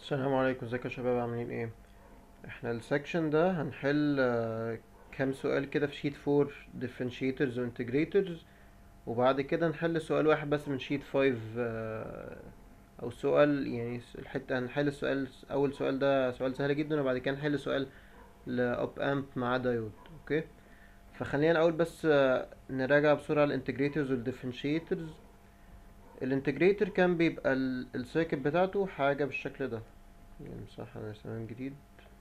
السلام عليكم ازيكم يا شباب عاملين ايه احنا السكشن ده هنحل آه، كام سؤال كده في شيت 4 differentiators و integrators وبعد كده نحل سؤال واحد بس من شيت 5 آه، او سؤال يعني س- الحتة هنحل السؤال اول سؤال ده سؤال سهل جدا وبعد كده نحل سؤال لأب امب مع دايود اوكي فخلينا الاول بس آه، نراجع بسرعة الانتجريتورز والديفرنشيتورز الانتجريتور كان بيبقى السيركت بتاعته حاجة بالشكل ده نمسح انا رسام جديد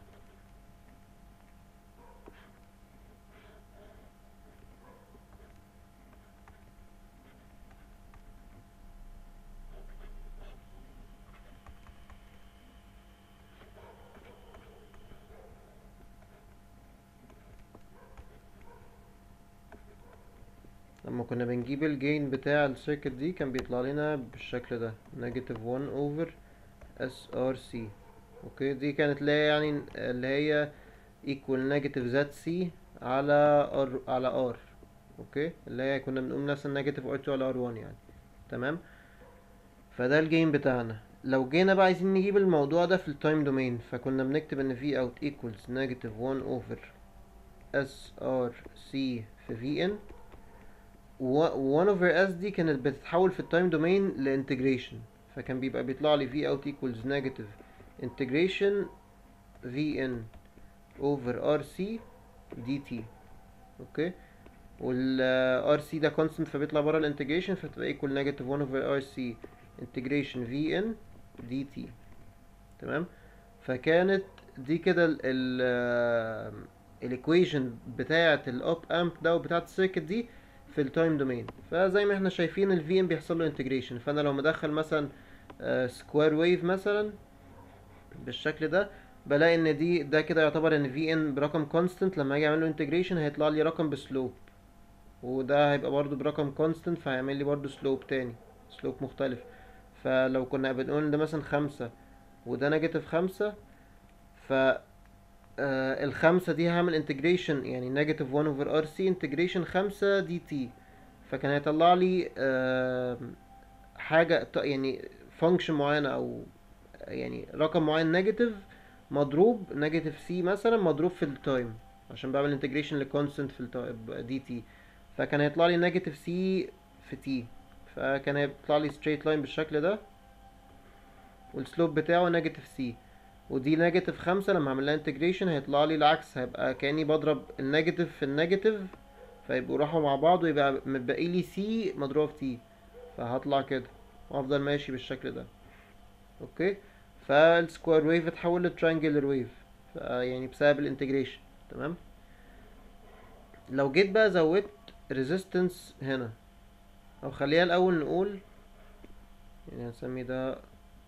لما كنا بنجيب الجين بتاع السيركت دي كان بيطلع لنا بالشكل ده نيجاتيف 1 اوفر اس ار سي اوكي دي كانت اللي هي يعني اللي هي ايكوال نيجاتيف زد سي على ار على ار اوكي اللي هي كنا بنقول نفس النيجاتيف ار 2 على ار 1 يعني تمام فده الجيم بتاعنا لو جينا بقى عايزين نجيب الموضوع ده في التايم دومين فكنا بنكتب ان في اوت ايكوالز نيجاتيف 1 اوفر اس ار سي في في ان و 1 over s دي كانت بتتحول في التايم دومين لانتجريشن فكان بيبقى بيطلع لي v out equals negative integration vn over rc dt اوكي وال rc ده constant فبيطلع بره الانتجريشن فتبقى equal negative 1 over rc integration vn dt تمام فكانت دي كده ال ال الايكويشن بتاعه الاب امب ده وبتاعه السيركت دي في التايم دومين فزي ما احنا شايفين ال VM بيحصل له انتجريشن فانا لو مدخل مثلا سكوير ويف مثلا بالشكل ده بلاقي ان دي ده كده يعتبر ان VN برقم كونستنت لما اجي اعمل له انتجريشن هيطلع لي رقم بسلوب وده هيبقى برضو برقم كونستنت فهيعمل لي برضو سلوب تاني سلوب مختلف فلو كنا بنقول ان ده مثلا خمسة وده نيجاتيف خمسة ف آه الخمسة دي هعمل انتجريشن يعني نيجاتيف 1 اوفر ار سي انتجريشن خمسة دي تي فكان هيطلع لي آه حاجة ت- يعني فانكشن معينة او يعني رقم معين نيجاتيف مضروب نيجاتيف سي مثلا مضروب في التايم عشان بعمل انتجريشن لكونستنت في التايم دي تي فكان هيطلع لي نيجاتيف سي في تي فكان هيطلع لي ستريت لاين بالشكل ده والسلوب بتاعه نيجاتيف سي ودي نيجاتيف خمسة لما اعمل لها انتجريشن هيطلع لي العكس هيبقى كأني بضرب النيجاتيف في النيجاتيف فيبقوا راحوا مع بعض ويبقى متبقي لي سي مضروبة في تي فهطلع كده وافضل ماشي بالشكل ده اوكي فالسكوير ويف اتحول لتريانجلر ويف يعني بسبب الانتجريشن تمام لو جيت بقى زودت ريزيستنس هنا او خليها الاول نقول يعني هنسمي ده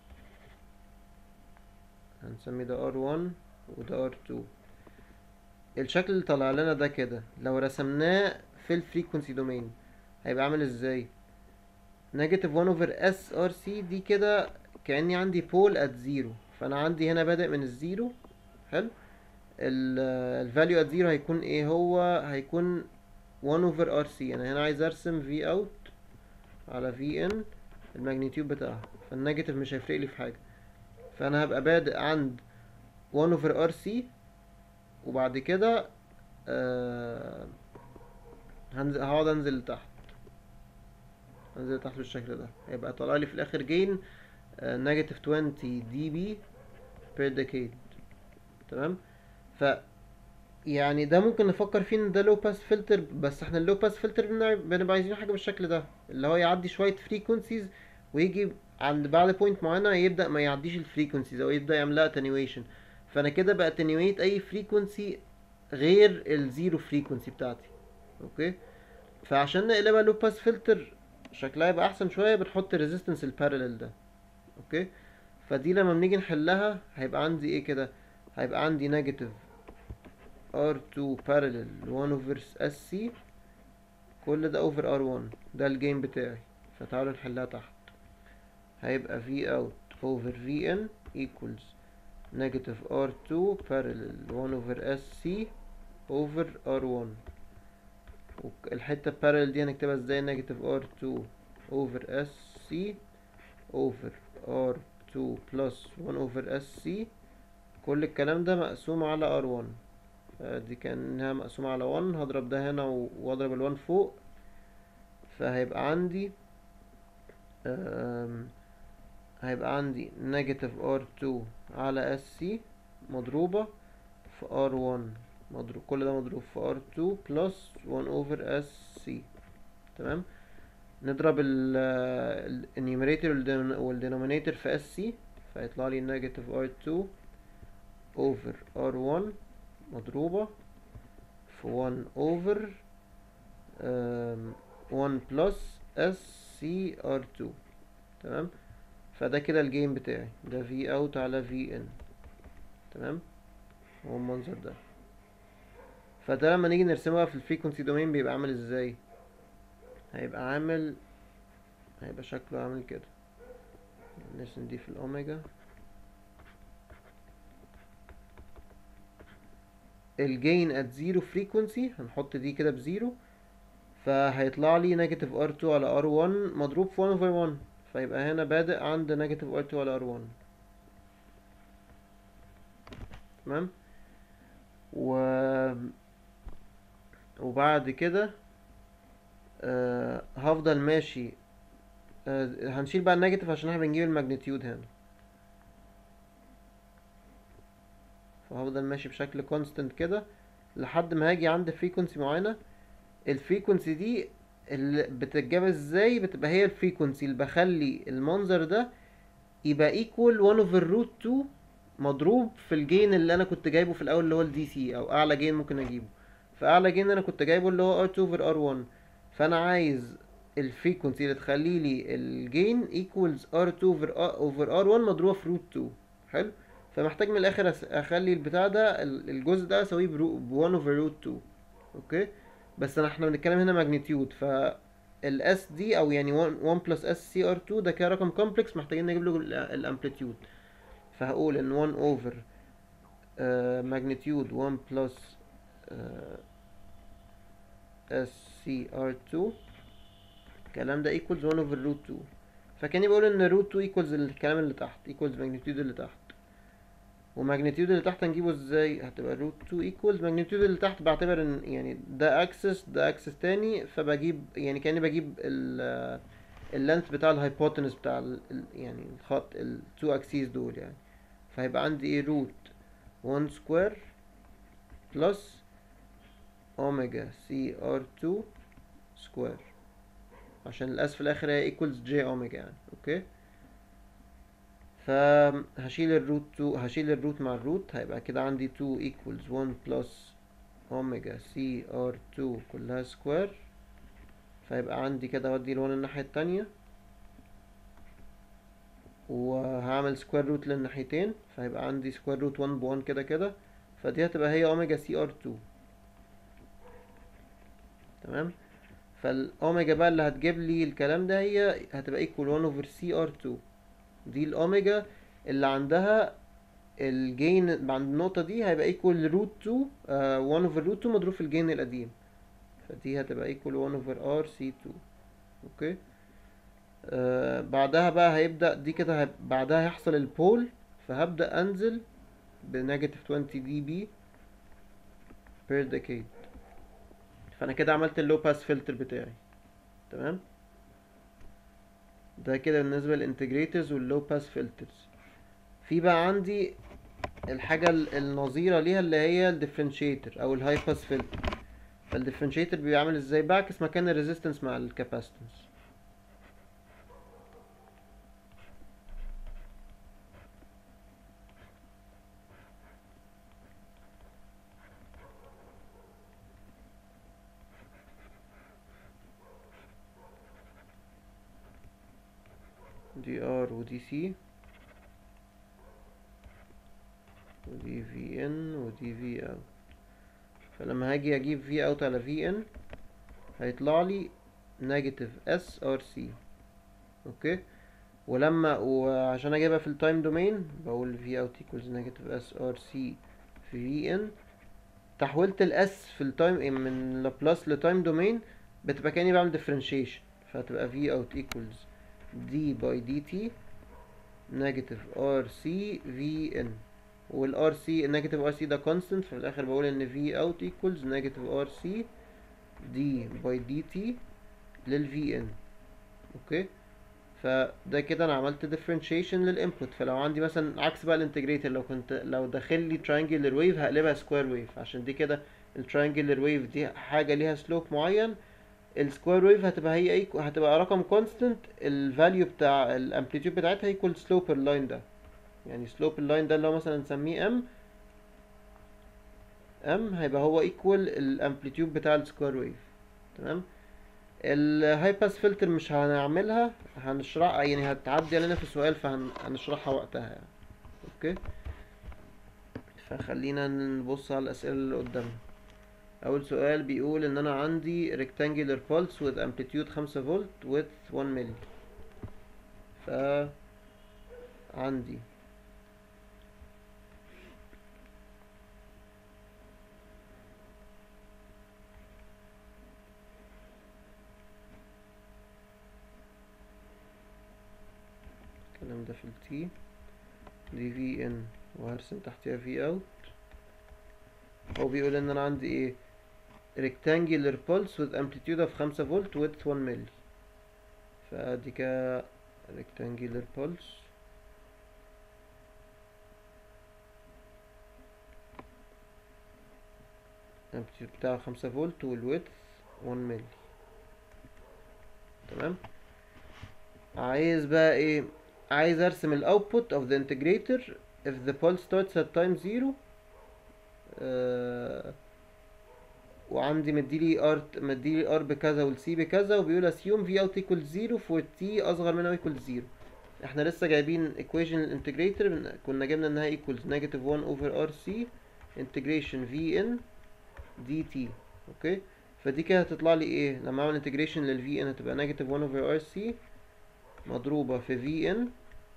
هنسمي ده R1 وده R2 الشكل اللي طلع لنا ده كده لو رسمناه في الفريكونسي دومين هيبقى عامل ازاي نيجاتيف 1 اوفر اس ار سي دي كده كأني عندي بول ات زيرو فانا عندي هنا بادئ من الزيرو حلو الفاليو ات زيرو هيكون ايه هو هيكون 1 اوفر ار سي انا هنا عايز ارسم في اوت على في ان الماجنتيود بتاعها فالنيجاتيف مش هيفرق لي في حاجه فانا هبقى بادئ عند 1 over RC وبعد كده آه هنزل هقعد انزل لتحت انزل لتحت بالشكل ده هيبقى طالع لي في الاخر جين نيجاتيف 20 دي بي بير ديكيد تمام ف يعني ده ممكن نفكر فيه ان ده لو باس فلتر بس احنا اللو باس فلتر بنبقى عايزين حاجه بالشكل ده اللي هو يعدي شويه فريكونسيز ويجي عند بعد بوينت معينه يبدا ما يعديش الفريكونسيز او يبدا يعمل لها اتنيويشن فانا كده بقى اتنيويت اي فريكونسي غير الزيرو فريكونسي بتاعتي اوكي فعشان نقلبها لو باس فلتر شكلها يبقى احسن شويه بنحط الريزيستنس البارلل ده اوكي فدي لما بنيجي نحلها هيبقى عندي ايه كده هيبقى عندي نيجاتيف R2 parallel 1 over SC كل ده over R1 ده الجيم بتاعي فتعالوا نحلها تحت هيبقى V out over VN equals negative R2 parallel 1 over SC over R1 الحتة parallel دي هنكتبها ازاي negative R2 over SC over R 2 plus 1 over SC كل الكلام ده مقسوم على R1 دي كأنها مقسومة على 1 هضرب ده هنا و- واضرب ال 1 فوق فهيبقى عندي أم، هيبقى عندي negative R2 على SC مضروبة في R1 مضروب كل ده مضروب في R2 plus 1 over SC تمام نضرب ال ال- النيوميريتور والدينو- والدينومينيتور في SC فيطلع لي negative R2 over R1 مضروبة في 1 over أم، 1 plus SCR2 تمام فده كده الجيم بتاعي ده في اوت على في ان تمام هو المنظر ده فده لما نيجي نرسمها في الفريكونسي دومين بيبقى عامل ازاي هيبقى عامل هيبقى شكله عامل كده نرسم دي في الاوميجا الجين ات زيرو فريكونسي هنحط دي كده بزيرو فهيطلع لي نيجاتيف ار 2 على ار 1 مضروب في 1 اوفر 1 فيبقى هنا بادئ عند نيجاتيف ار 2 على ار 1 تمام و وبعد كده آه هفضل ماشي آه هنشيل بقى النيجاتيف عشان احنا بنجيب الماجنتيود هنا فهفضل ماشي بشكل كونستنت كده لحد ما هاجي عند فريكونسي معينة الفريكونسي دي اللي بتتجاب ازاي بتبقى هي الفريكونسي اللي بخلي المنظر ده يبقى ايكوال 1 اوفر روت 2 مضروب في الجين اللي انا كنت جايبه في الاول اللي هو الدي سي او اعلى جين ممكن اجيبه فاعلى جين انا كنت جايبه اللي هو R2 over R1 فانا عايز الفريكونسي اللي تخلي لي الجين equals R2 over, over R1 مضروبة في روت 2 حلو فمحتاج من الاخر أس- اخلي البتاع ده ال- الجزء ده اسويه ب 1 over روت 2 اوكي بس أنا- احنا بنتكلم هنا ماجنتيود ف الاس دي او يعني 1 1 plus اس سي ار 2 ده كده رقم كومبلكس محتاجين نجيب له الامبليتيود فهقول ان 1 over ماجنتيود 1 plus اس سي ار 2 الكلام ده equals 1 over root 2 فكاني بقول ان root 2 equals الكلام اللي تحت equals magnitude اللي تحت وماجنتيود اللي تحت هنجيبه ازاي هتبقى root 2 equals magnitude اللي تحت بعتبر ان يعني ده axis ده axis تاني فبجيب يعني كاني بجيب ال اللينث بتاع الهايبوتنس بتاع ال ال- يعني الخط ال two axes دول يعني فهيبقى عندي ايه root 1 square plus omega c r 2 square عشان الاس في الاخر هي equals j omega يعني اوكي فهشيل الروت 2 هشيل الروت مع الروت هيبقى كده عندي 2 equals 1 plus omega c r 2 كلها سكوير فيبقى عندي كده اودي ال1 الناحية التانية وهعمل سكوير روت للناحيتين فهيبقى عندي سكوير روت 1 ب 1 كده كده فدي هتبقى هي اوميجا سي ار 2 تمام فالاوميجا بقى اللي هتجيب لي الكلام ده هي هتبقى equal 1 over c r 2 دي الاوميجا اللي عندها الجين عند النقطة دي هيبقى equal روت 2 آه 1 over روت 2 مضروب في الجين القديم فدي هتبقى equal 1 over r c 2 اوكي آه بعدها بقى هيبدأ دي كده هيب... بعدها هيحصل البول فهبدأ انزل بنيجاتيف 20 دي بي per decade فانا كده عملت اللو باس فلتر بتاعي تمام ده كده بالنسبة للانتجريتورز واللو باس فلترز في بقى عندي الحاجة ال- النظيرة ليها اللي هي الديفرنشيتور او الهاي باس فلتر فالديفرنشيتور بيعمل ازاي بعكس مكان الريزيستنس مع الكاباسيتنس دي ار ودي سي ودي في ان ودي في اوت فلما هاجي اجيب في اوت على في ان هيطلع لي نيجاتيف اس ار سي اوكي ولما وعشان اجيبها في التايم دومين بقول في اوت ايكوالز نيجاتيف اس ار سي في في ان تحولت الاس في التايم من لابلاس لتايم دومين بتبقى كاني بعمل ديفرنشيشن فهتبقى في اوت ايكوالز دي باي دي تي نيجاتيف ار سي في ان والار سي النيجاتيف ار سي ده كونستنت ففي الاخر بقول ان في اوت ايكوالز نيجاتيف ار سي دي باي دي تي للفي ان اوكي فده كده انا عملت differentiation للانبوت فلو عندي مثلا عكس بقى الانتجريتور لو كنت لو داخل لي triangular wave هقلبها square wave عشان دي كده التريانجلر ويف دي حاجه ليها سلوب معين السكوير ويف هتبقى هي ايكو هتبقى رقم كونستنت الفاليو بتاع الامبليتيود بتاعتها ايكوال سلوب اللاين ده يعني سلوب اللاين ده اللي هو مثلا نسميه ام ام هيبقى هو ايكوال الامبليتيود بتاع السكوير ويف تمام الهاي باس فلتر مش هنعملها هنشرح يعني هتعدي علينا في السؤال فهنشرحها وقتها يعني اوكي فخلينا نبص على الاسئله اللي قدامنا اول سؤال بيقول ان انا عندي rectangular pulse with amplitude 5 فولت with 1 ملي ف عندي الكلام ده في التي دي في ان وهرسم تحتها في اوت هو بيقول ان انا عندي ايه rectangular pulse with amplitude of 5 فولت with 1 ملي فادي كده rectangular pulse amplitude بتاعه 5 فولت والويدث 1 ملي تمام عايز بقى ايه عايز ارسم الاوتبوت of the integrator if the pulse starts at time 0 آه وعندي مديلي ار مديلي ار بكذا والسي بكذا وبيقول اسيوم في اوت ايكوال 0 فور تي اصغر منها ايكوال 0 احنا لسه جايبين ايكويشن الانتجريتور كنا جبنا انها ايكوالز نيجاتيف 1 اوفر ار سي انتجريشن في ان دي تي اوكي فدي كده هتطلع لي ايه لما اعمل انتجريشن للفي ان هتبقى نيجاتيف 1 اوفر ار سي مضروبه في في ان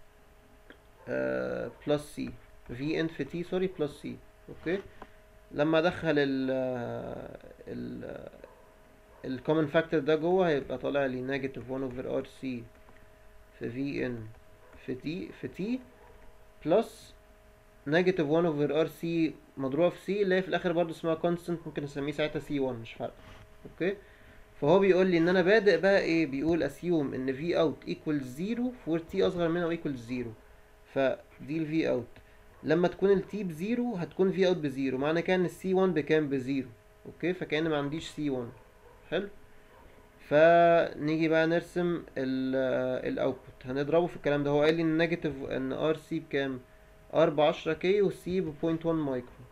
بلس سي في ان في تي سوري بلس سي اوكي لما ادخل ال ال الكومن فاكتور ده جوه هيبقى طالع لي نيجاتيف 1 اوفر ار سي في في ان في تي في تي بلس نيجاتيف 1 اوفر ار سي مضروبه في سي اللي هي في الاخر برضه اسمها كونستنت ممكن اسميه ساعتها سي 1 مش فارقه اوكي فهو بيقول لي ان انا بادئ بقى ايه بيقول اسيوم ان في اوت ايكوال 0 فور تي اصغر منها ايكوال 0 فدي الفي اوت لما تكون التي بزيرو هتكون في اوت بزيرو معنى كده ان السي 1 بكام بزيرو اوكي فكأن ما عنديش سي 1 حلو فنيجي بقى نرسم الاوتبوت هنضربه في الكلام ده هو قال لي ان نيجاتيف ان ار سي بكام ار ب 10 كي والسي ب 0.1 مايكرو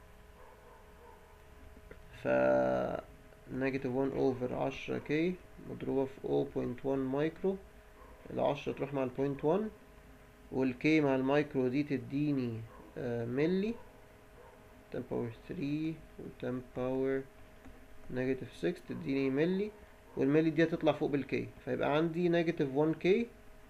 ف نيجاتيف 1 اوفر 10 كي مضروبة في 0.1 مايكرو العشرة تروح مع البوينت 1 والكي مع المايكرو دي تديني ملي 10 باور 3 و 10 باور نيجاتيف 6 تديني ملي والملي دي هتطلع فوق بالكي فيبقى عندي نيجاتيف 1 كي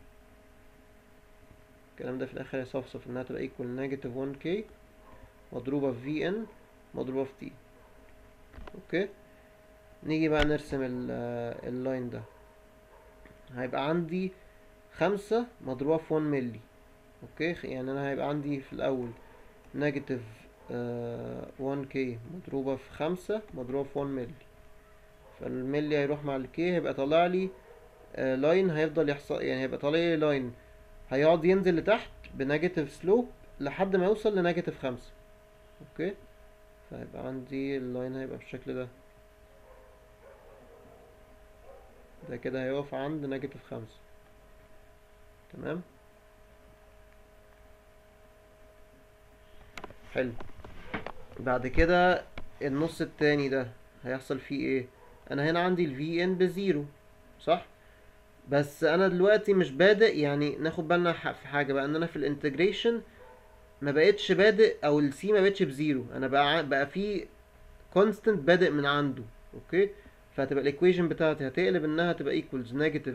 الكلام ده في الاخر يصفصف انها تبقى ايكوال نيجاتيف 1 كي مضروبة في في ان مضروبة في تي اوكي نيجي بقى نرسم اللاين ده هيبقى عندي خمسة مضروبة في 1 ملي اوكي يعني انا هيبقى عندي في الاول نيجاتيف 1 كي مضروبة في خمسة مضروبة في 1 ملي فالملي هيروح مع الكي هيبقى طالع لي لاين هيفضل يحصل يعني هيبقى طالع لي لاين هيقعد ينزل لتحت بنيجاتيف سلوب لحد ما يوصل لنيجاتيف خمسة اوكي فهيبقى عندي اللاين هيبقى بالشكل ده ده كده هيقف عند نيجاتيف خمسة تمام حلو بعد كده النص التاني ده هيحصل فيه ايه انا هنا عندي ال VN بزيرو صح بس انا دلوقتي مش بادئ يعني ناخد بالنا في حاجه بقى ان انا في الانتجريشن ما بقتش بادئ او السي ما بقتش بزيرو انا بقى بقى في كونستنت بادئ من عنده اوكي فهتبقى الايكويشن بتاعتي هتقلب انها تبقى ايكوالز نيجاتيف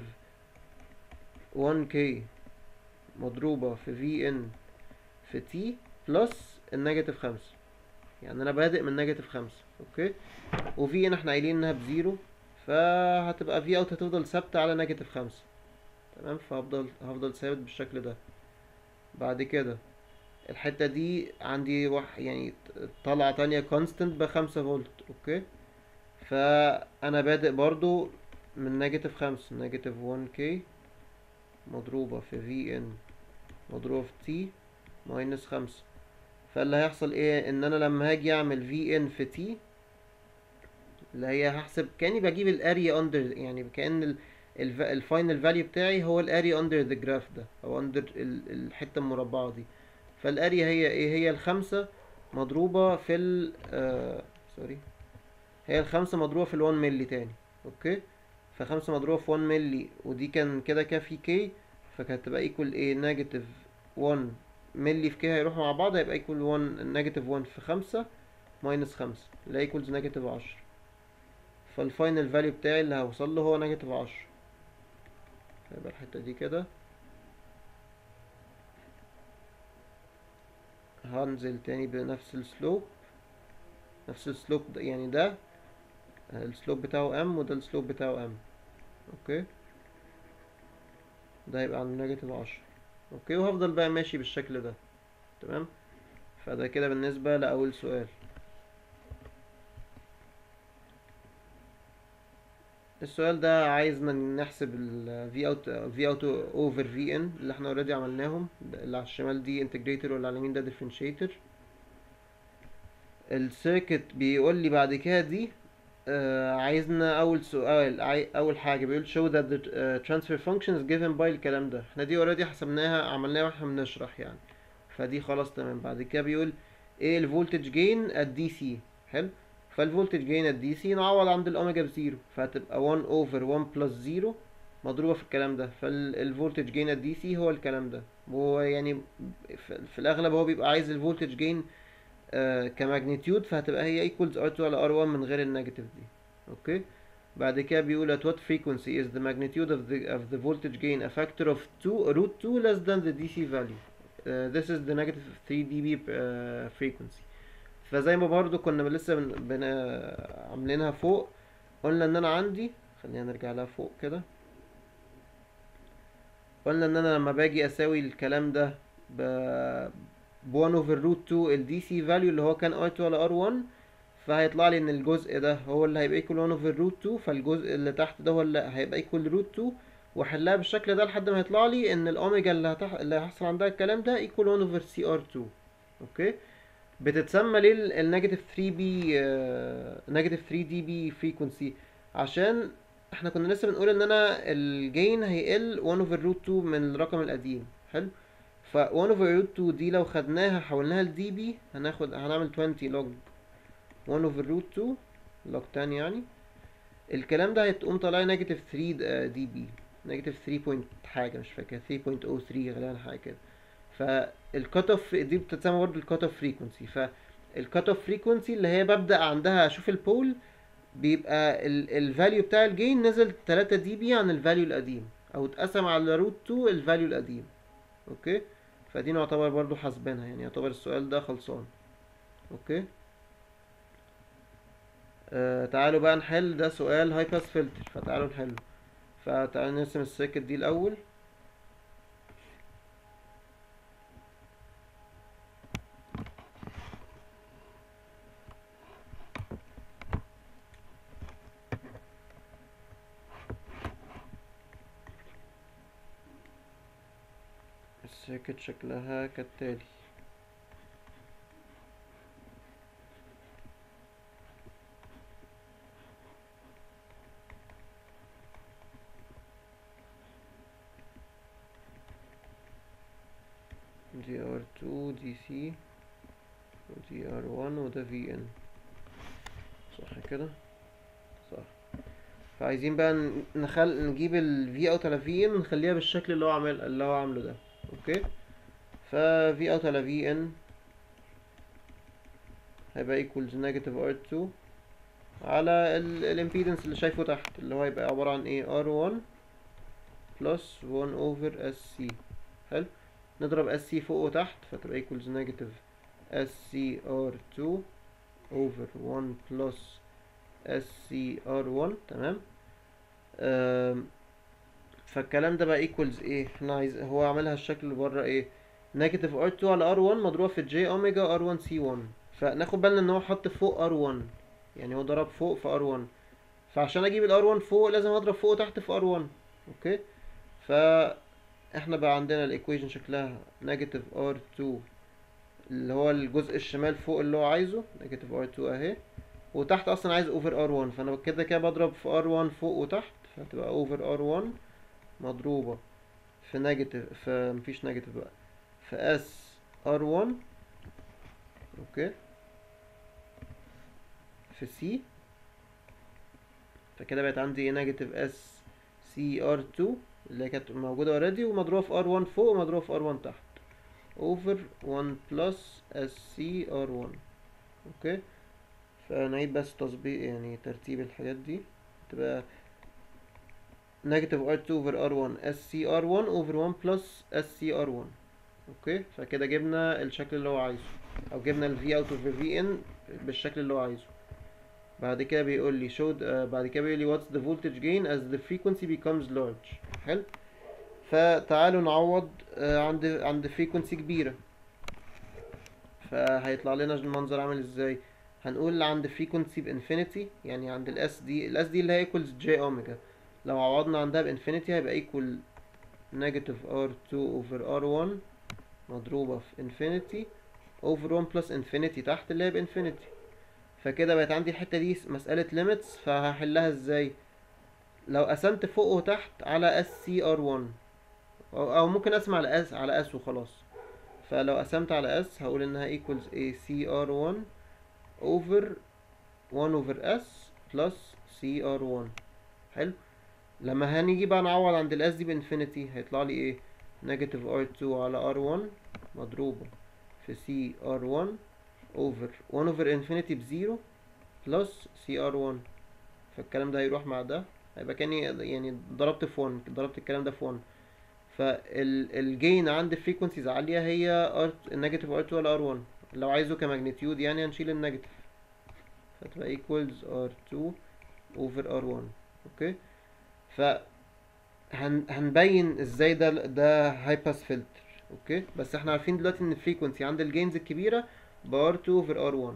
1k مضروبة في VN في T بلس النيجاتيف خمسة يعني انا بادئ من نيجاتيف خمسة اوكي وفي ان احنا قايلين انها بزيرو فهتبقى في اوت هتفضل ثابتة على نيجاتيف خمسة تمام فهفضل هفضل ثابت بالشكل ده بعد كده الحتة دي عندي وح يعني طلعة تانية كونستنت بخمسة فولت اوكي فانا بادئ برضو من نيجاتيف خمسة نيجاتيف 1 كي مضروبة في في ان مضروبة في تي ماينس خمسة فاللي هيحصل ايه ان انا لما هاجي اعمل في ان في تي اللي هي هحسب كاني بجيب الاريا اندر يعني كان الفاينل فاليو بتاعي هو الاريا اندر ذا جراف ده او اندر الحته المربعه دي فالاريا هي ايه هي الخمسة مضروبة في ال آه سوري هي الخمسة مضروبة في ال 1 ملي تاني اوكي فخمسة مضروبة في 1 ملي ودي كان كده كده في كي فكانت تبقى ايكوال ايه نيجاتيف 1 ملي في كي هيروحوا مع بعض هيبقى ايكوال 1 نيجاتيف 1 في خمسة ماينس خمسة اللي ايكوالز نيجاتيف عشرة فالفاينل فاليو بتاعي اللي هوصل له هو نيجاتيف عشرة هيبقى الحتة دي كده هنزل تاني بنفس السلوب نفس السلوب ده يعني ده السلوب بتاعه ام وده السلوب بتاعه ام اوكي ده هيبقى عند نيجاتيف عشرة اوكي وهفضل بقى ماشي بالشكل ده تمام فده كده بالنسبة لأول سؤال السؤال ده عايزنا نحسب ال V out V out over V in اللي احنا اوريدي عملناهم اللي على الشمال دي انتجريتور واللي على اليمين ده differentiator السيركت بيقول لي بعد كده دي آه عايزنا اول سؤال عاي اول حاجه بيقول show that the uh, transfer function is given by الكلام ده احنا دي اوريدي حسبناها عملناها واحنا بنشرح يعني فدي خلاص تمام بعد كده بيقول ايه الفولتج جين at DC حلو فالفولتج جين at DC نعوض عند الاوميجا بزيرو فهتبقى 1 over 1 plus 0 مضروبة في الكلام ده فالفولتج جين at DC هو الكلام ده وهو يعني في الاغلب هو بيبقى عايز الفولتج جين آه كماجنتيود فهتبقى هي equals R2 على R1 من غير النيجاتيف دي اوكي بعد كده بيقول at what frequency is the magnitude of the of the voltage gain a factor of 2 root 2 less than the DC value uh, this is the negative 3 dB uh, frequency فزي ما برضو كنا لسه بن... بن... عاملينها فوق قلنا ان انا عندي خلينا نرجع لها فوق كده قلنا ان انا لما باجي اساوي الكلام ده ب ب 1 over root 2 ال DC value اللي هو كان R2 على R1 فهيطلع لي ان الجزء ده هو اللي هيبقى equal 1 over root 2 فالجزء اللي تحت ده هو اللي هيبقى equal root 2 واحلها بالشكل ده لحد ما يطلع لي ان الاوميجا اللي هتح... اللي هيحصل عندها الكلام ده equal 1 over CR2 اوكي بتتسمى ليه النيجاتيف 3 بي نيجاتيف 3 دي بي فريكونسي عشان احنا كنا لسه بنقول ان انا الجين هيقل 1 اوفر روت 2 من الرقم القديم حلو ف 1 اوفر روت 2 دي لو خدناها حولناها لدي بي هناخد هنعمل 20 لوج 1 اوفر روت 2 لوج تاني يعني الكلام ده هتقوم طالع نيجاتيف 3 دي بي نيجاتيف 3 بوينت حاجه مش فاكر 3.03 غالبا حاجه كده فالكات اوف دي بتتسمى برضه الكات اوف فريكونسي فالكات اوف فريكونسي اللي هي ببدا عندها اشوف البول بيبقى الفاليو بتاع الجين نزل 3 دي بي عن الفاليو القديم او اتقسم على روت 2 الفاليو القديم اوكي فدي نعتبر برضو حاسبينها يعني يعتبر السؤال ده خلصان اوكي آه تعالوا بقى نحل ده سؤال هاي باس فلتر فتعالوا نحله فتعالوا نرسم السيركت دي الاول السيركت شكلها كالتالي دي ار 2 دي سي ودي ار 1 وده في ان صح كده صح فعايزين بقى نخل نجيب ال في اوت على في ان ونخليها بالشكل اللي هو عامل اللي هو عامله ده اوكي ف في اوت على في ان هيبقى equals negative R2 على الامبيدنس اللي شايفه تحت اللي هو هيبقى عبارة عن ايه R1 plus 1 over SC حلو نضرب SC فوق وتحت فتبقى equals negative SCR2 over 1 plus SCR1 تمام أم فالكلام ده بقى equals ايه احنا عايز هو عاملها الشكل اللي بره ايه نيجاتيف ار 2 على ار 1 مضروبه في جي اوميجا ار 1 سي 1 فناخد بالنا ان هو حط فوق ار 1 يعني هو ضرب فوق في ار 1 فعشان اجيب الار 1 فوق لازم اضرب فوق وتحت في ار 1 اوكي ف احنا بقى عندنا الايكويشن شكلها نيجاتيف ار 2 اللي هو الجزء الشمال فوق اللي هو عايزه نيجاتيف ار 2 اهي وتحت اصلا عايز اوفر ار 1 فانا كده كده بضرب في ار 1 فوق وتحت فهتبقى اوفر ار 1 مضروبة في نيجاتيف في مفيش نيجاتيف بقى في اس ار 1 اوكي في سي فكده بقت عندي ايه نيجاتيف اس سي ار 2 اللي هي كانت موجودة اوريدي ومضروبة في ار 1 فوق ومضروبة في ار 1 تحت over 1 plus SC R1 اوكي فنعيد بس تظبيط يعني ترتيب الحاجات دي تبقى negative R2 over R1 SC R1 over 1 plus SC R1 اوكي فكده جبنا الشكل اللي هو عايزه او جبنا ال V out of V in بالشكل اللي هو عايزه بعد كده بيقول لي showed uh, بعد كده بيقول لي what's the voltage gain as the frequency becomes large حلو فتعالوا نعوض عند عند فريكونسي كبيره فهيطلع لنا المنظر عامل ازاي هنقول عند فريكونسي بانفينيتي يعني عند الاس دي الاس دي اللي هي ايكوالز جي اوميجا لو عوضنا عندها بانفينيتي هيبقى ايكوال نيجاتيف ار 2 اوفر ار 1 مضروبه في انفينيتي اوفر 1 بلس انفينيتي تحت اللي هي بانفينيتي فكده بقت عندي الحته دي مساله ليميتس فهحلها ازاي لو قسمت فوق وتحت على اس سي ار 1 او ممكن اقسم على اس على اس وخلاص فلو قسمت على اس هقول انها equals a cr1 over 1 over s plus cr1 حلو لما هنيجي بقى نعوض عند الاس دي بانفينيتي هيطلع لي ايه negative r2 على r1 مضروبة في cr1 over 1 over infinity بزيرو plus cr1 فالكلام ده هيروح مع ده هيبقى كاني يعني ضربت في 1 ضربت الكلام ده في 1 فالجين عند فريكونسيز عالية هي ار النيجاتيف ار 2 ولا ار 1 لو عايزه كماجنتيود يعني هنشيل النيجاتيف فتبقى equals R2 over R1 اوكي ف هن... هنبين ازاي ده ده هاي باس فلتر اوكي بس احنا عارفين دلوقتي ان الفريكونسي عند الجينز الكبيره ب R2 over R1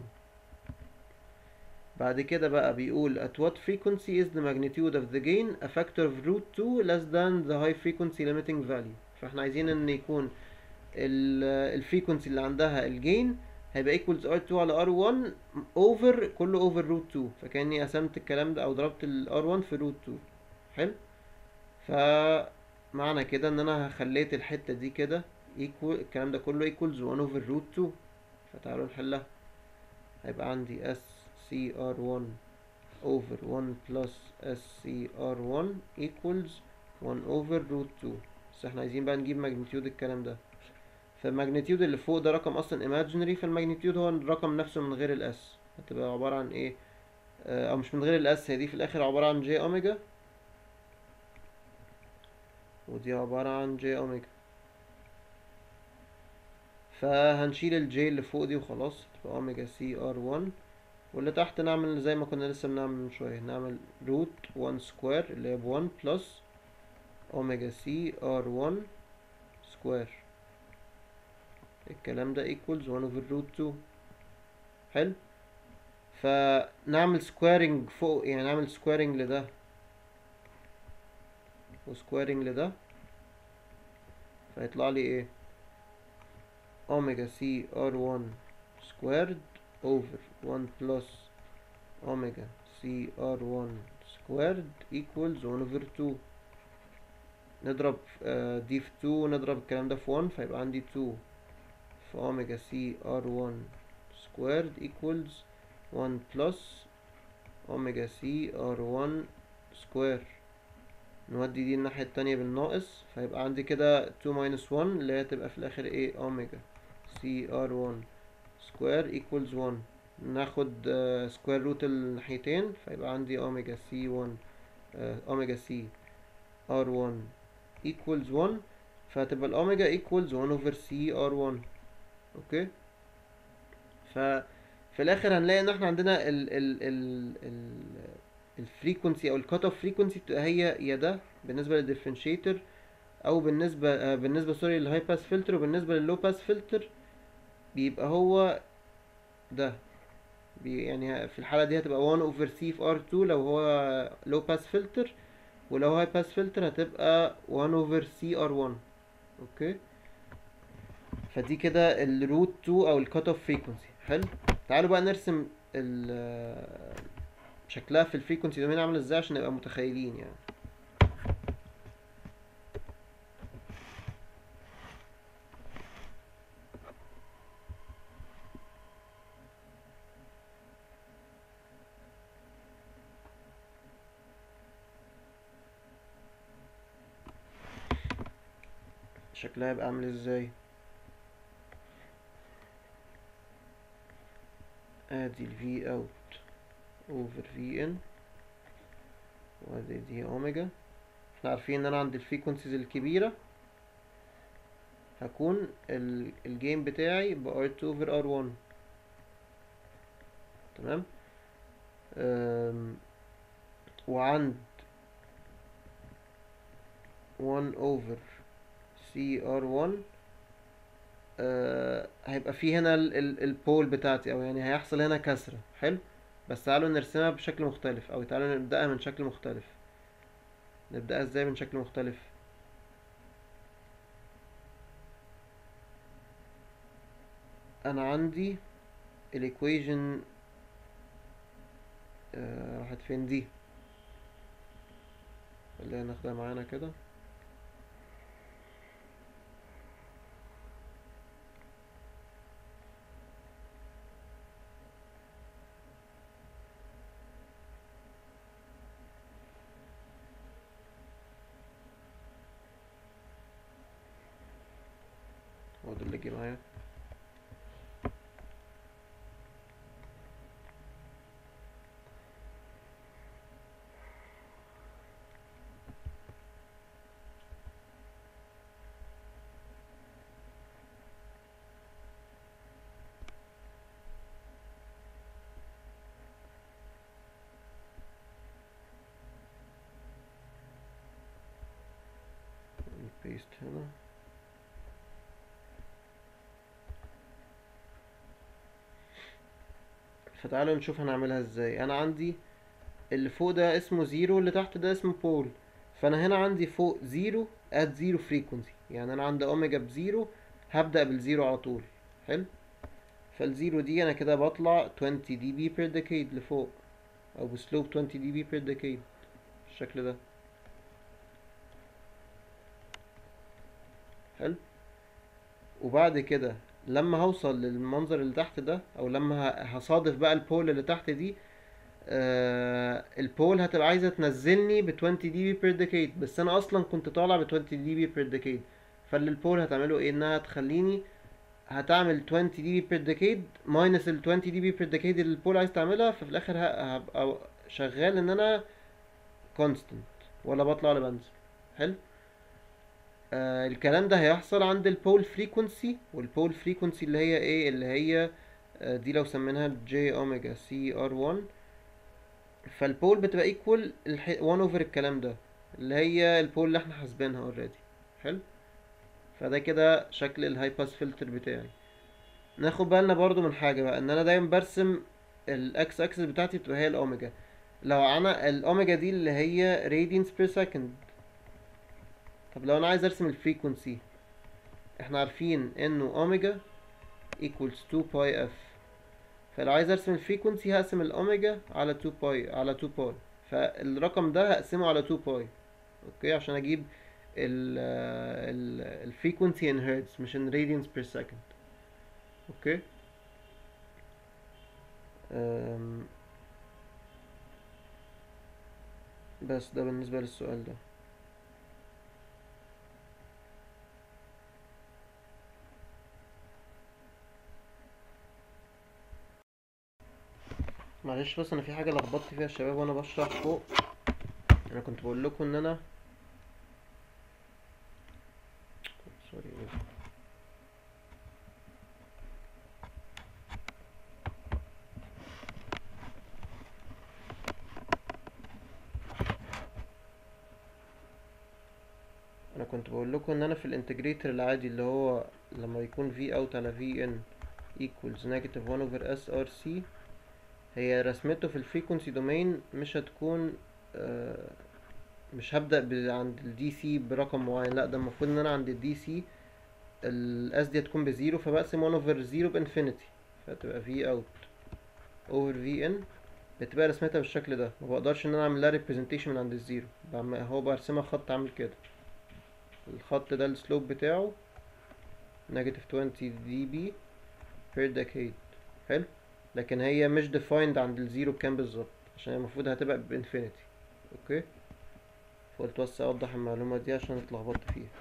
بعد كده بقى بيقول at what frequency is the magnitude of the gain a factor of root 2 less than the high frequency limiting value فاحنا عايزين ان يكون الفريكونسي اللي عندها الجين هيبقى equals R2 على R1 over كله over root 2 فكأني قسمت الكلام ده او ضربت ال R1 في root 2 حلو فمعنى كده ان انا خليت الحتة دي كده equal الكلام ده كله equals 1 over root 2 فتعالوا نحلها هيبقى عندي S CR1 over 1 plus SCR1 equals 1 over root 2 بس احنا عايزين بقى نجيب ماجنتيود الكلام ده فالماجنتيود اللي فوق ده رقم اصلا imaginary فالماجنتيود هو الرقم نفسه من غير الاس هتبقى عبارة عن ايه اه او مش من غير الاس هي دي في الاخر عبارة عن جي اوميجا ودي عبارة عن جي اوميجا فهنشيل الجي اللي فوق دي وخلاص تبقى اوميجا سي ار 1 واللي تحت نعمل زي ما كنا لسه بنعمل من شوية نعمل روت 1 سكوير اللي هي ب 1 بلس اوميجا سي ار 1 سكوير الكلام ده equals 1 over root 2 حلو فنعمل سكويرنج فوق يعني نعمل سكويرنج لده وسكويرنج لده فيطلع لي ايه اوميجا سي ار 1 سكويرد over 1 plus omega CR1 squared equals 1 over 2 نضرب آه دي في 2 ونضرب الكلام ده في 1 فيبقى عندي 2 في omega CR1 squared equals 1 plus omega CR1 square نودي دي الناحية التانية بالناقص فيبقى عندي كده 2 minus 1 اللي هي تبقى في الآخر ايه omega CR1 سكوير equals 1 ناخد سكوير روت الناحيتين فيبقى عندي اوميجا سي 1 اوميجا سي ار 1 equals 1 فتبقى الاوميجا equals 1 over سي ار 1 اوكي ففي الاخر هنلاقي ان احنا عندنا ال ال ال ال الفريكونسي او الكات اوف فريكونسي بتبقى هي يا ده بالنسبه للديفرنشيتور او بالنسبه آه بالنسبه سوري للهاي باس فلتر وبالنسبه لللو باس فلتر بيبقى هو ده بي يعني في الحاله دي هتبقى 1 اوفر سي في ار 2 لو هو لو باس فلتر ولو هاي باس فلتر هتبقى 1 اوفر سي ار 1 اوكي فدي كده الروت 2 او الكات اوف فريكونسي حلو تعالوا بقى نرسم ال شكلها في الفريكونسي دومين عامل ازاي عشان نبقى متخيلين يعني شكلها يبقى عامل ازاي ادي ال V out over V in وادي دي اوميجا احنا عارفين ان انا عند الفريكونسيز الكبيرة هكون ال الجيم بتاعي ب R2 over R1 تمام أم، وعند 1 over CR1 آه هيبقى في هنا ال ال البول بتاعتي او يعني هيحصل هنا كسرة حلو بس تعالوا نرسمها بشكل مختلف او تعالوا نبدأها من شكل مختلف نبدأها ازاي من شكل مختلف انا عندي الايكويجن آه راحت فين دي خلينا ناخدها معانا كده هو ده اللي جه معايا بيست هنا فتعالوا نشوف هنعملها ازاي انا عندي اللي فوق ده اسمه زيرو اللي تحت ده اسمه بول فانا هنا عندي فوق زيرو ات زيرو فريكونسي يعني انا عندي اوميجا بزيرو هبدأ بالزيرو على طول حلو فالزيرو دي انا كده بطلع 20 دي بي بير ديكيد لفوق او بسلوب 20 دي بي بير ديكيد بالشكل ده حلو وبعد كده لما هوصل للمنظر اللي تحت ده او لما ه- هصادف بقى البول اللي تحت دي آه البول هتبقى عايزه تنزلني ب 20 دي بي بير ديكيد بس انا اصلا كنت طالع ب 20 دي بي بير ديكيد فاللي البول هتعمله ايه انها تخليني هتعمل 20 دي بي بير ديكيد ماينس ال 20 دي بي بير ديكيد اللي البول عايز تعملها ففي الاخر ه- هبقى شغال ان انا كونستنت ولا بطلع ولا بنزل حلو آه الكلام ده هيحصل عند البول فريكونسي والبول فريكونسي اللي هي ايه اللي هي آه دي لو سميناها جي اوميجا سي ار 1 فالبول بتبقى ايكوال 1 اوفر الكلام ده اللي هي البول اللي احنا حاسبينها اوريدي حلو فده كده شكل الهاي باس فلتر بتاعي ناخد بالنا برضو من حاجه بقى ان انا دايما برسم الاكس اكسس بتاعتي بتبقى هي الاوميجا لو انا الاوميجا دي اللي هي راديانس بير سكند طب لو انا عايز ارسم الفريكونسي احنا عارفين انه اوميجا equals 2 باي اف فلو عايز ارسم الفريكونسي هقسم الاوميجا على 2 باي على 2 باي فالرقم ده هقسمه على 2 باي اوكي عشان اجيب ال ال الفريكونسي ان هرتز مش ان راديانس بير سكند اوكي أم، بس ده بالنسبة للسؤال ده معلش بس انا في حاجه لخبطت فيها الشباب وانا بشرح فوق انا كنت بقول لكم ان انا سوري انا كنت كنت بقول لكم ان انا في الانتجريتور العادي اللي هو لما يكون في اوت على في ان equals negative 1 over s r c هي رسمته في الفريكونسي دومين مش هتكون آه مش هبدأ ب- عند الدي سي برقم معين لا ده المفروض ان انا عند الدي سي الاس دي هتكون بزيرو فبقسم 1 over زيرو بانفينيتي فتبقى في اوت over في ان بتبقى رسمتها بالشكل ده ما بقدرش ان انا اعمل لها representation من عند الزيرو بعم- هو برسمها خط عامل كده الخط ده السلوب بتاعه نيجاتيف 20 دي بي per decade حلو لكن هي مش defined عند الزيرو بكام بالظبط عشان هي المفروض هتبقى بانفينيتي اوكي فقلت بس اوضح المعلومة دي عشان اتلخبطت فيها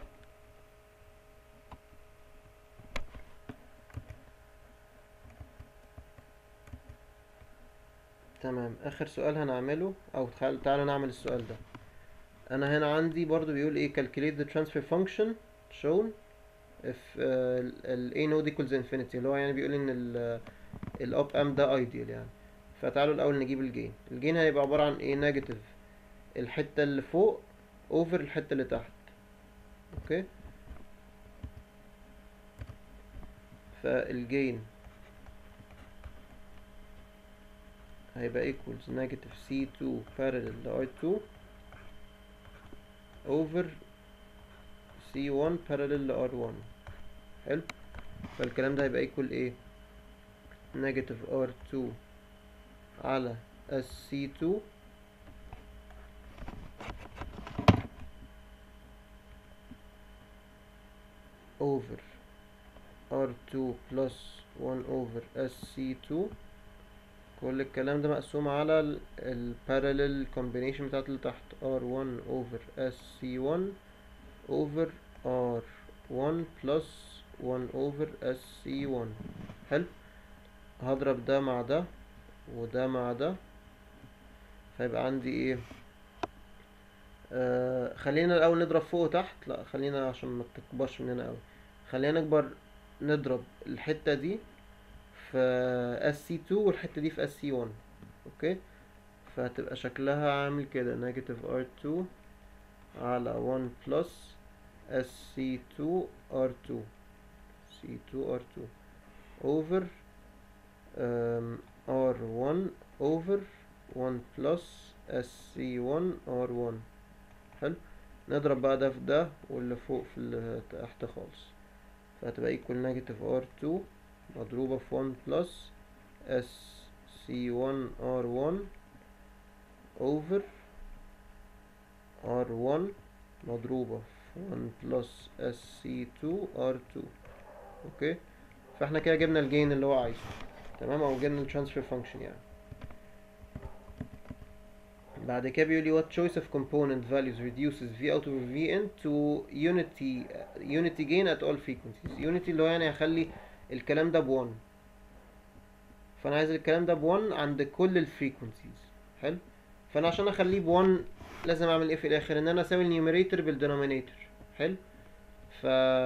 تمام اخر سؤال هنعمله او تعال- تعالوا نعمل السؤال ده انا هنا عندي برضو بيقول ايه calculate the transfer function shown if uh, ال a node equals infinity اللي هو يعني بيقول ان ال ال op amp ده ideal يعني فتعالوا الاول نجيب الجين الجين هيبقى عبارة عن ايه نيجاتيف الحتة اللي فوق over الحتة اللي تحت اوكي فالجين هيبقى equals negative C2 parallel ل R2 over C1 parallel ل R1 حلو فالكلام ده هيبقى equal ايه negative R2 على SC2 over R2 plus 1 over SC2 كل الكلام ده مقسوم على ال ال parallel combination بتاعت اللي تحت R1 over SC1 over R1 plus 1 over SC1 حلو هضرب ده مع ده وده مع ده فيبقى عندي ايه آه خلينا الاول نضرب فوق وتحت لا خلينا عشان ما تكبرش مننا قوي خلينا نكبر نضرب الحتة دي في SC2 والحتة دي في SC1 اوكي فهتبقى شكلها عامل كده negative R2 على 1 plus SC2 R2 C2 R2 over um, R1 over 1 plus SC1 R1 حلو نضرب بقى ده في ده واللي فوق في اللي تحت خالص فهتبقى equal negative R2 مضروبة في 1 plus SC1 R1 over R1 مضروبة في 1 plus SC2 R2 اوكي فاحنا كده جبنا الجين اللي هو عايزه تمام او جبنا الترانسفير فانكشن يعني بعد كده بيقول لي what choice of component values reduces v out over vn to unity unity gain at all frequencies unity اللي هو يعني هخلي الكلام ده ب1 فانا عايز الكلام ده ب1 عند كل الفريكونسيز حلو فانا عشان اخليه ب1 لازم اعمل ايه في الاخر ان انا اساوي النيوميريتور بالدينومينيتور حلو ف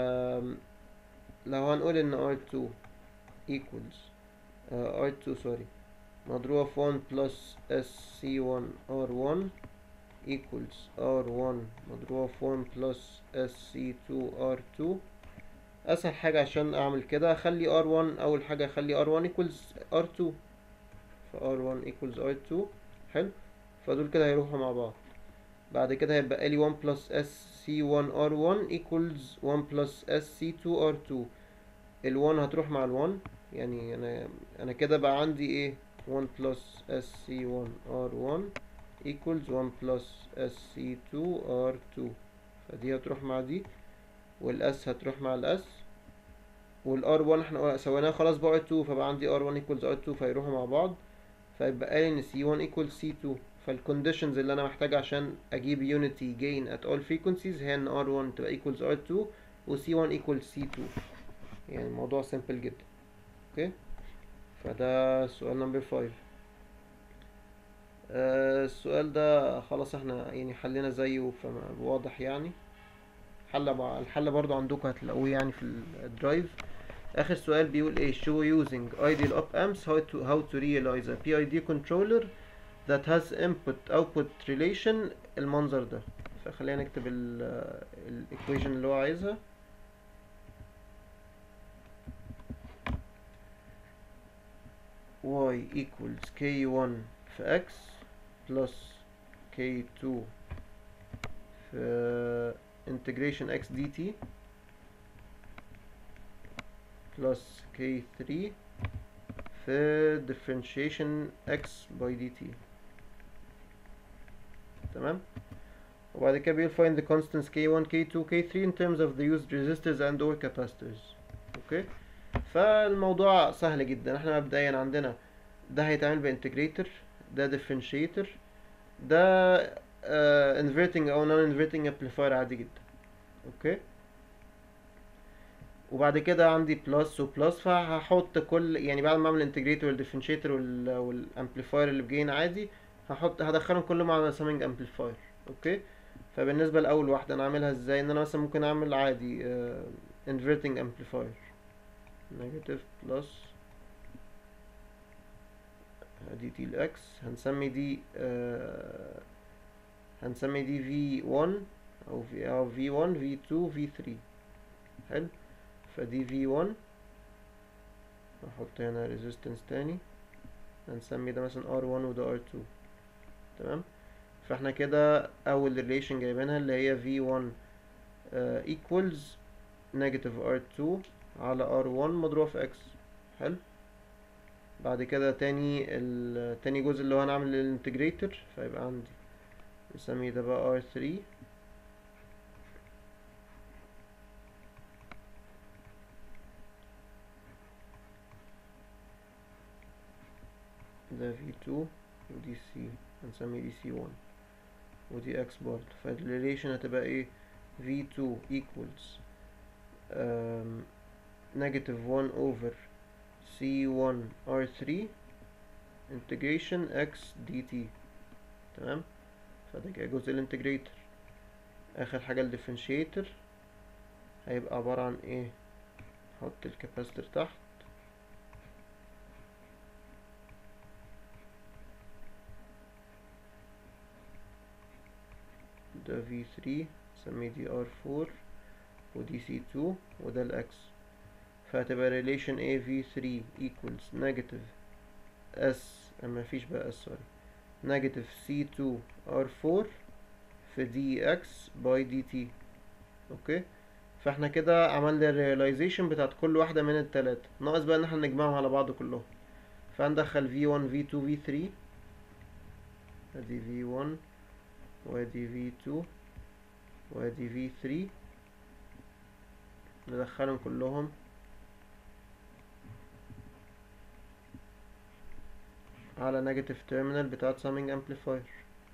لو هنقول ان r2 equals uh, r2 sorry مضروبة في 1 plus sc1 r1 equals r1 مضروبة في 1 plus sc2 r2 اسهل حاجة عشان اعمل كده اخلي r1 اول حاجة اخلي r1 equals r2 ف r1 equals r2 حلو فدول كده هيروحوا مع بعض بعد كده هيبقى لي 1 plus sc1 r1 equals 1 plus sc2 r2 ال 1 هتروح مع ال 1 يعني انا انا كده بقى عندي ايه 1 plus sc1 r1 equals 1 plus sc2 r2 فدي هتروح مع دي والاس هتروح مع الاس والار 1 احنا سويناها خلاص بقى 2 فبقى عندي ار 1 equals ار 2 فيروحوا مع بعض فيبقى لي ان سي 1 equals سي 2 فالكونديشنز اللي انا محتاجها عشان اجيب يونيتي جين ات اول فريكونسيز هي ان ار 1 تبقى equals ار 2 وسي 1 equals سي 2 يعني الموضوع سيمبل جدا اوكي فده سؤال نمبر 5 آه السؤال ده خلاص احنا يعني حلينا زيه فواضح يعني حل مع الحل برضو عندكم هتلاقوه يعني في الدرايف اخر سؤال بيقول ايه show using ideal op amps how to how to realize a PID controller that has input output relation المنظر ده فخلينا نكتب الايكويشن اللي هو عايزها y equals k1 في x plus k2 في integration x dt plus k3 في differentiation x by dt تمام وبعد كده بيقول find the constants k1 k2 k3 in terms of the used resistors and or capacitors اوكي فالموضوع سهل جدا احنا مبدئيا عندنا ده هيتعمل بانتجريتور ده differentiator ده uh, inverting او non inverting amplifier عادي جدا اوكي وبعد كده عندي بلس وبلس فهحط كل يعني بعد ما اعمل انتجريتور والديفرنشيتور والامبليفاير اللي بجين عادي هحط هدخلهم كلهم على سامينج امبليفاير اوكي فبالنسبه لاول واحده انا اعملها ازاي ان انا مثلا ممكن اعمل عادي انفرتنج امبليفاير نيجاتيف بلس دي تي الاكس هنسمي دي آه هنسمي دي في 1 او في او في 1 في 2 في 3 حلو فدي في 1 نحط هنا ريزيستنس تاني هنسمي ده مثلا ار 1 وده ار 2 تمام فاحنا كده اول ريليشن جايبينها اللي هي في 1 ايكوالز نيجاتيف ار 2 على ار 1 مضروبة في اكس حلو بعد كده تاني التاني جزء اللي هو هنعمل الانتجريتور فيبقى عندي نسميه ده بقى ار 3 ده V2 ودي C هنسمي دي C1 ودي X برضه فالريليشن هتبقى ايه V2 equals um, negative 1 over C1 R3 integration X dt تمام فده كده جزء الانتجريتور اخر حاجة الديفرنشيتور هيبقى عبارة عن ايه نحط الكاباسيتور تحت ده V3 نسميه دي R4 ودي C2 وده الأكس فهتبقى relation A V3 equals negative S ما فيش بقى S sorry negative C2 R4 في dx by dt اوكي فاحنا كده عملنا الرياليزيشن بتاعت كل واحدة من التلاتة ناقص بقى ان احنا نجمعهم على بعض كلهم فهندخل V1 V2 V3 ادي V1 وادي V2 وادي V3 ندخلهم كلهم على نيجاتيف تيرمينال بتاعت سامينج امبليفاير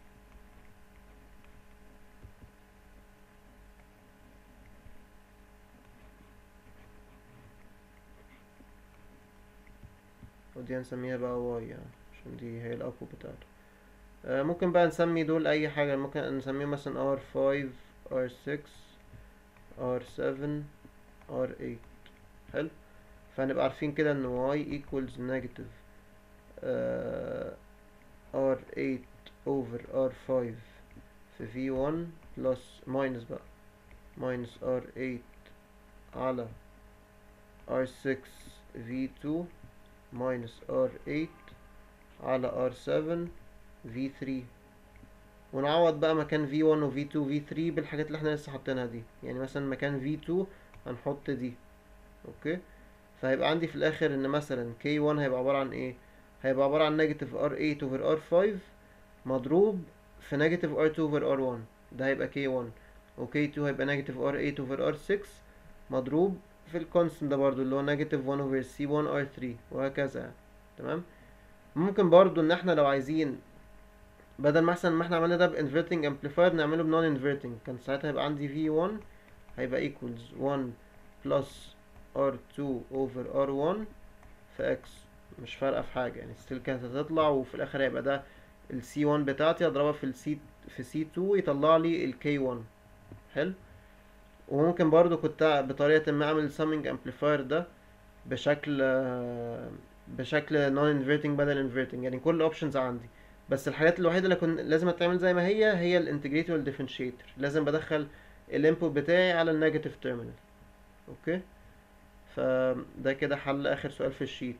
ودي هنسميها بقى واي يعني عشان دي هي الأكو بتاعته آه ممكن بقى نسمي دول أي حاجة ممكن نسميه مثلا R5 R6 R7 R8 حلو فهنبقى عارفين كده ان y equals negative uh, R8 over R5 في V1 plus minus بقى minus R8 على R6 V2 minus R8 على R7 V3 ونعوض بقى مكان V1 و V2 V3 بالحاجات اللي احنا لسه حاطينها دي يعني مثلا مكان V2 هنحط دي اوكي فهيبقى عندي في الاخر ان مثلا K1 هيبقى عبارة عن ايه هيبقى عبارة عن نيجاتيف R8 over R5 مضروب في نيجاتيف R2 over R1 ده هيبقى K1 و K2 هيبقى نيجاتيف R8 over R6 مضروب في الكونستنت ده برضو اللي هو نيجاتيف 1 over C1 R3 وهكذا يعني تمام ممكن برضو ان احنا لو عايزين بدل ما احسن ما احنا عملنا ده بانفرتنج امبليفاير نعمله بنون انفرتنج كان ساعتها هيبقى عندي V1 هيبقى equals 1 plus R2 over R1 في X مش فارقة في حاجة يعني ستيل كانت هتطلع وفي الآخر هيبقى ده ال C1 بتاعتي أضربها في ال C في C2 يطلع لي ال K1 حلو وممكن برضو كنت بطريقة ما أعمل summing amplifier ده بشكل بشكل non inverting بدل inverting يعني كل options عندي بس الحاجات الوحيده اللي كن لازم تعمل زي ما هي هي الانتجريتور والديفرنشيتور لازم بدخل الانبوت بتاعي على النيجاتيف تيرمينال اوكي فده كده حل اخر سؤال في الشيت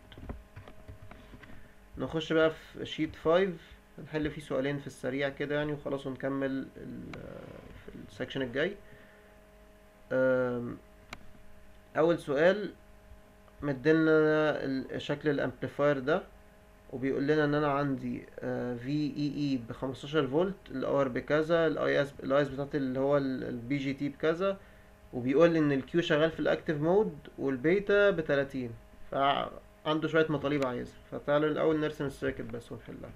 نخش بقى في شيت 5 نحل فيه سؤالين في السريع كده يعني وخلاص ونكمل ال- في السكشن الجاي أم، اول سؤال مديلنا ال- شكل الامبليفاير ده وبيقول لنا ان انا عندي في اي اي ب 15 فولت الار بكذا الاي اس الاي اس بتاعت اللي هو البي جي تي بكذا وبيقول لي ان الكيو شغال في الاكتيف مود والبيتا ب 30 فعنده شويه مطالب عايزها فتعالوا الاول نرسم السيركت بس ونحلها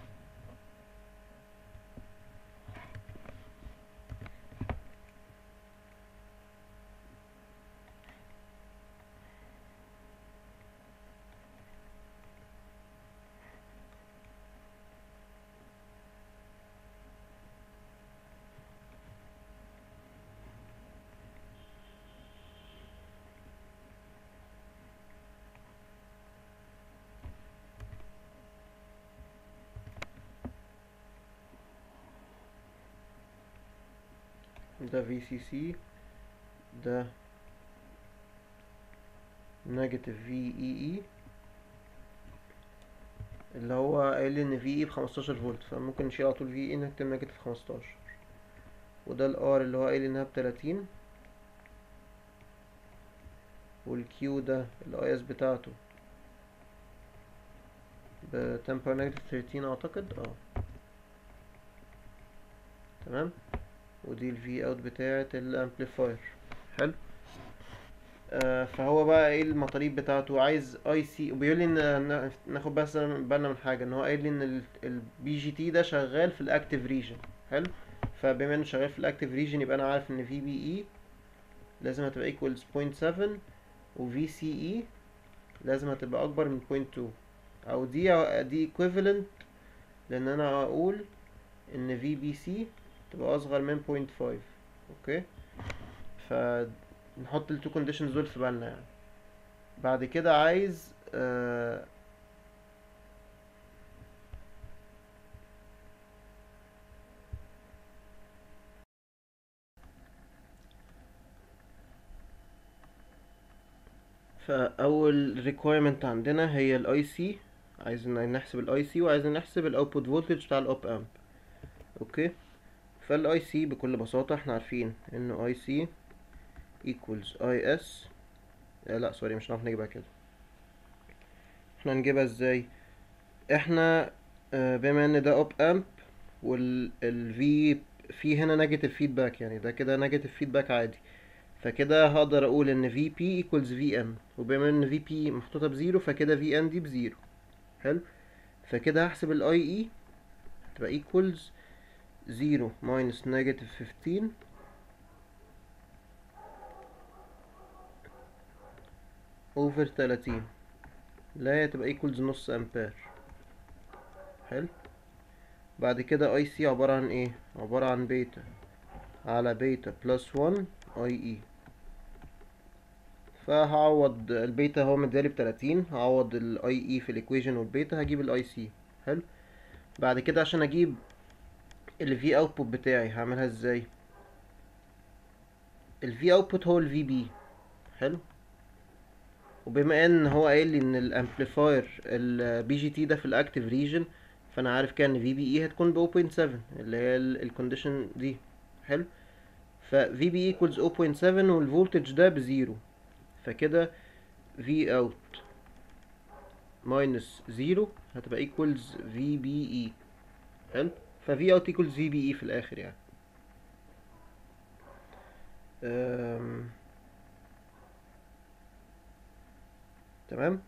ده في سي سي ده نيجاتيف في اي اي اللي هو قايل لي ان في اي ب 15 فولت فممكن نشيل على طول في اي نكتب نيجاتيف 15 وده الار اللي هو قايل لي انها ب 30 والكيو ده الاي اس بتاعته ب 10 باور نيجاتيف 13 اعتقد اه تمام ودي الفي اوت بتاعة الامبليفاير حلو آه فهو بقى ايه المطالب بتاعته عايز اي سي وبيقول لي ان ن- ناخد بس بالنا من حاجه ان هو قايل لي ان البي جي تي ده شغال في الاكتيف ريجن حلو فبما انه شغال في الاكتيف ريجن يبقى انا عارف ان في بي اي لازم هتبقى equals 0.7 وفي سي اي لازم هتبقى اكبر من 0.2 او دي دي equivalent لان انا اقول ان في بي سي تبقى اصغر من 0.5 اوكي فنحط التو كونديشنز دول في بالنا يعني بعد كده عايز آه فاول requirement عندنا هي الاي سي عايزين نحسب الاي سي وعايزين نحسب الاوتبوت فولتج بتاع الاوب امب اوكي فالاي سي بكل بساطة احنا عارفين ان اي سي equals اي اس لا سوري مش هنعرف نجيبها كده احنا هنجيبها ازاي احنا آه، بما ان ده اوب امب والفي في هنا نيجاتيف فيدباك يعني ده كده نيجاتيف فيدباك عادي فكده هقدر اقول ان في بي equals في ان وبما ان في بي محطوطة بزيرو فكده في ان دي بزيرو حلو فكده هحسب الاي اي هتبقى equals 0 minus negative 15 over 30 لا هي تبقى equals نص امبير حلو بعد كده اي سي عبارة عن ايه عبارة عن بيتا على بيتا بلس 1 اي اي فهعوض البيتا هو مديالي بتلاتين هعوض الاي اي في الايكويشن والبيتا هجيب الاي سي حلو بعد كده عشان اجيب ال V output بتاعي هعملها ازاي ال V output هو ال VB حلو وبما ان هو قايل لي ان الامبليفاير ال BGT ده في الاكتيف ريجن فانا عارف كده ان VBE هتكون ب 0.7 اللي هي الكونديشن دي حلو ف VB equals 0.7 والفولتج ده بزيرو فكده V out minus زيرو هتبقى equals VBE حلو ف V out equals VBE في الآخر يعني أم... تمام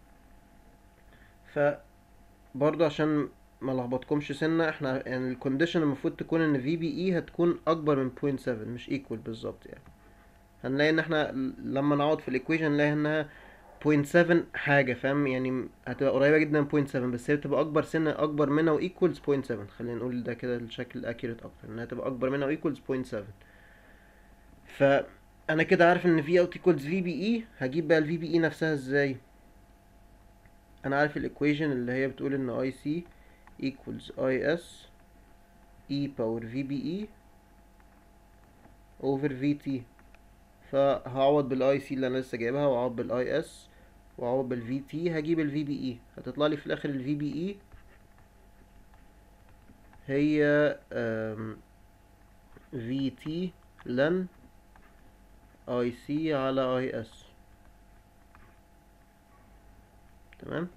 ف برضه عشان ما لخبطكمش سنة احنا يعني الكونديشن المفروض تكون ان VBE هتكون اكبر من 0.7 مش equal بالظبط يعني هنلاقي ان احنا لما نقعد في الايكويشن نلاقي انها 0.7 حاجة فاهم يعني هتبقى قريبة جدا من 0.7 بس هي بتبقى أكبر سنة أكبر منها و equals 0.7 خلينا نقول ده كده الشكل accurate أكتر إنها تبقى أكبر منها و equals 0.7 فأنا كده عارف إن V out equals VBE هجيب بقى ال VBE نفسها إزاي أنا عارف الإيكويشن اللي هي بتقول إن IC equals is e power vbe over vt فهعوض بالاي سي اللي انا لسه جايبها واعوض بالاي اس واعوض بالفي تي هجيب الفي بي اي هتطلع لي في الاخر الفي بي اي هي في تي لن اي سي على اي اس تمام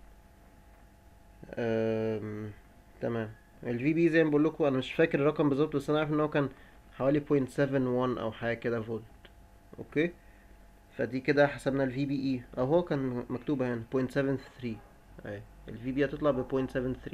أم... تمام الفي بي زي ما بقول لكم انا مش فاكر الرقم بالظبط بس انا عارف ان هو كان حوالي 0.71 او حاجه كده فولت اوكي فدي كده حسبنا الفي بي اي اهو كان مكتوبه هنا 0.73 اهي الفي بي هتطلع ب 0.73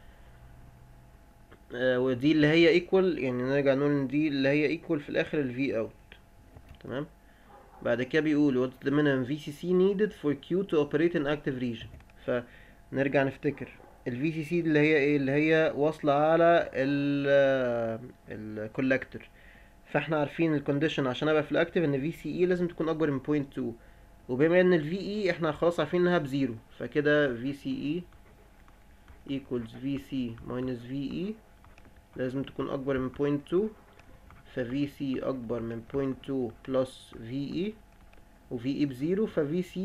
آه ودي اللي هي ايكوال يعني نرجع نقول ان دي اللي هي ايكوال في الاخر الفي اوت تمام بعد كده بيقول what's the minimum VCC needed for Q to operate in active region فنرجع نفتكر ال VCC اللي هي ايه اللي هي واصلة على ال الكولكتور فاحنا عارفين الكونديشن عشان ابقى في الاكتيف ان VCE لازم تكون اكبر من 0.2 وبما ان ال VE احنا خلاص عارفين انها بزيرو فكده VCE equals VC minus VE لازم تكون اكبر من 0.2 ف VC اكبر من 0.2 plus VE و VE بزيرو ف VC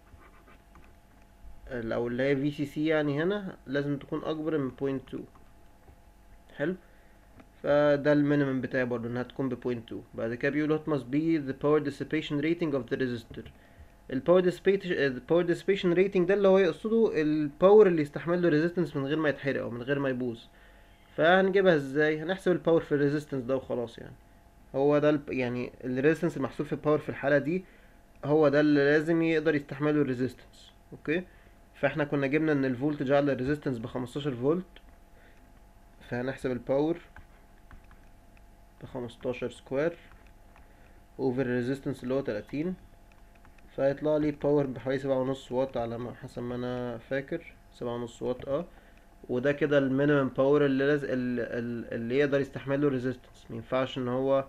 او اللي هي VCC يعني هنا لازم تكون اكبر من 0.2 حلو فده المينيمم بتاعي برضه انها تكون ب 0.2 بعد كده بيقول what must be the power dissipation rating of the resistor الباور dissipation الباور dissipation rating ده اللي هو يقصده الباور اللي يستحمل له ريزيستنس من غير ما يتحرق او من غير ما يبوظ فهنجيبها ازاي هنحسب الباور في الريزيستنس ده وخلاص يعني هو ده الب... يعني الريزيستنس المحسوب في الباور في الحاله دي هو ده اللي لازم يقدر يستحمله الريزيستنس اوكي فاحنا كنا جبنا ان الفولتج على الريزيستنس ب 15 فولت فهنحسب الباور ب 15 سكوير اوفر الريزيستنس اللي هو 30 فيطلع لي باور بحوالي سبعة ونص واط على ما حسب ما انا فاكر سبعة ونص واط اه وده كده المينيمم باور اللي لازم اللي يقدر يستحمله ريزيستنس مينفعش ان هو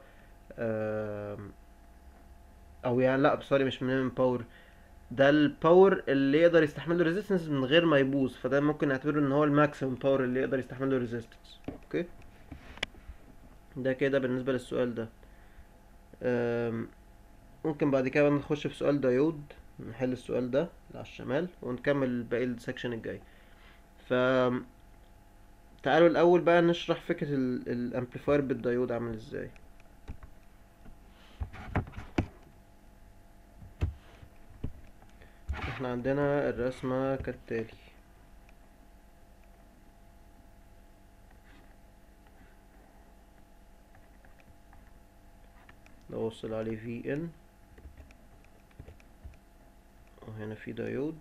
او يعني لا سوري مش مينيمم باور ده الباور اللي يقدر يستحمله ريزيستنس من غير ما يبوظ فده ممكن نعتبره ان هو الماكسيمم باور اللي يقدر يستحمله ريزيستنس اوكي ده كده بالنسبه للسؤال ده ممكن بعد كده نخش في سؤال دايود نحل السؤال ده اللي على الشمال ونكمل باقي السكشن الجاي ف تعالوا الاول بقى نشرح فكره الامبليفاير بالدايود عامل ازاي احنا عندنا الرسمه كالتالي نوصل عليه في ان وهنا في دايود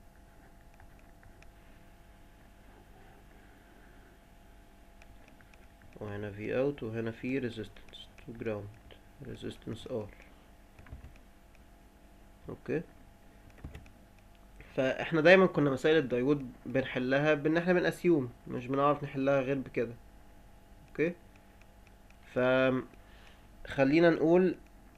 وهنا في اوت وهنا في ريزيستنس تو جراوند ريزيستنس ار اوكي فاحنا دايما كنا مسائل الدايود بنحلها بان احنا بنأسيوم مش بنعرف نحلها غير بكده اوكي ف خلينا نقول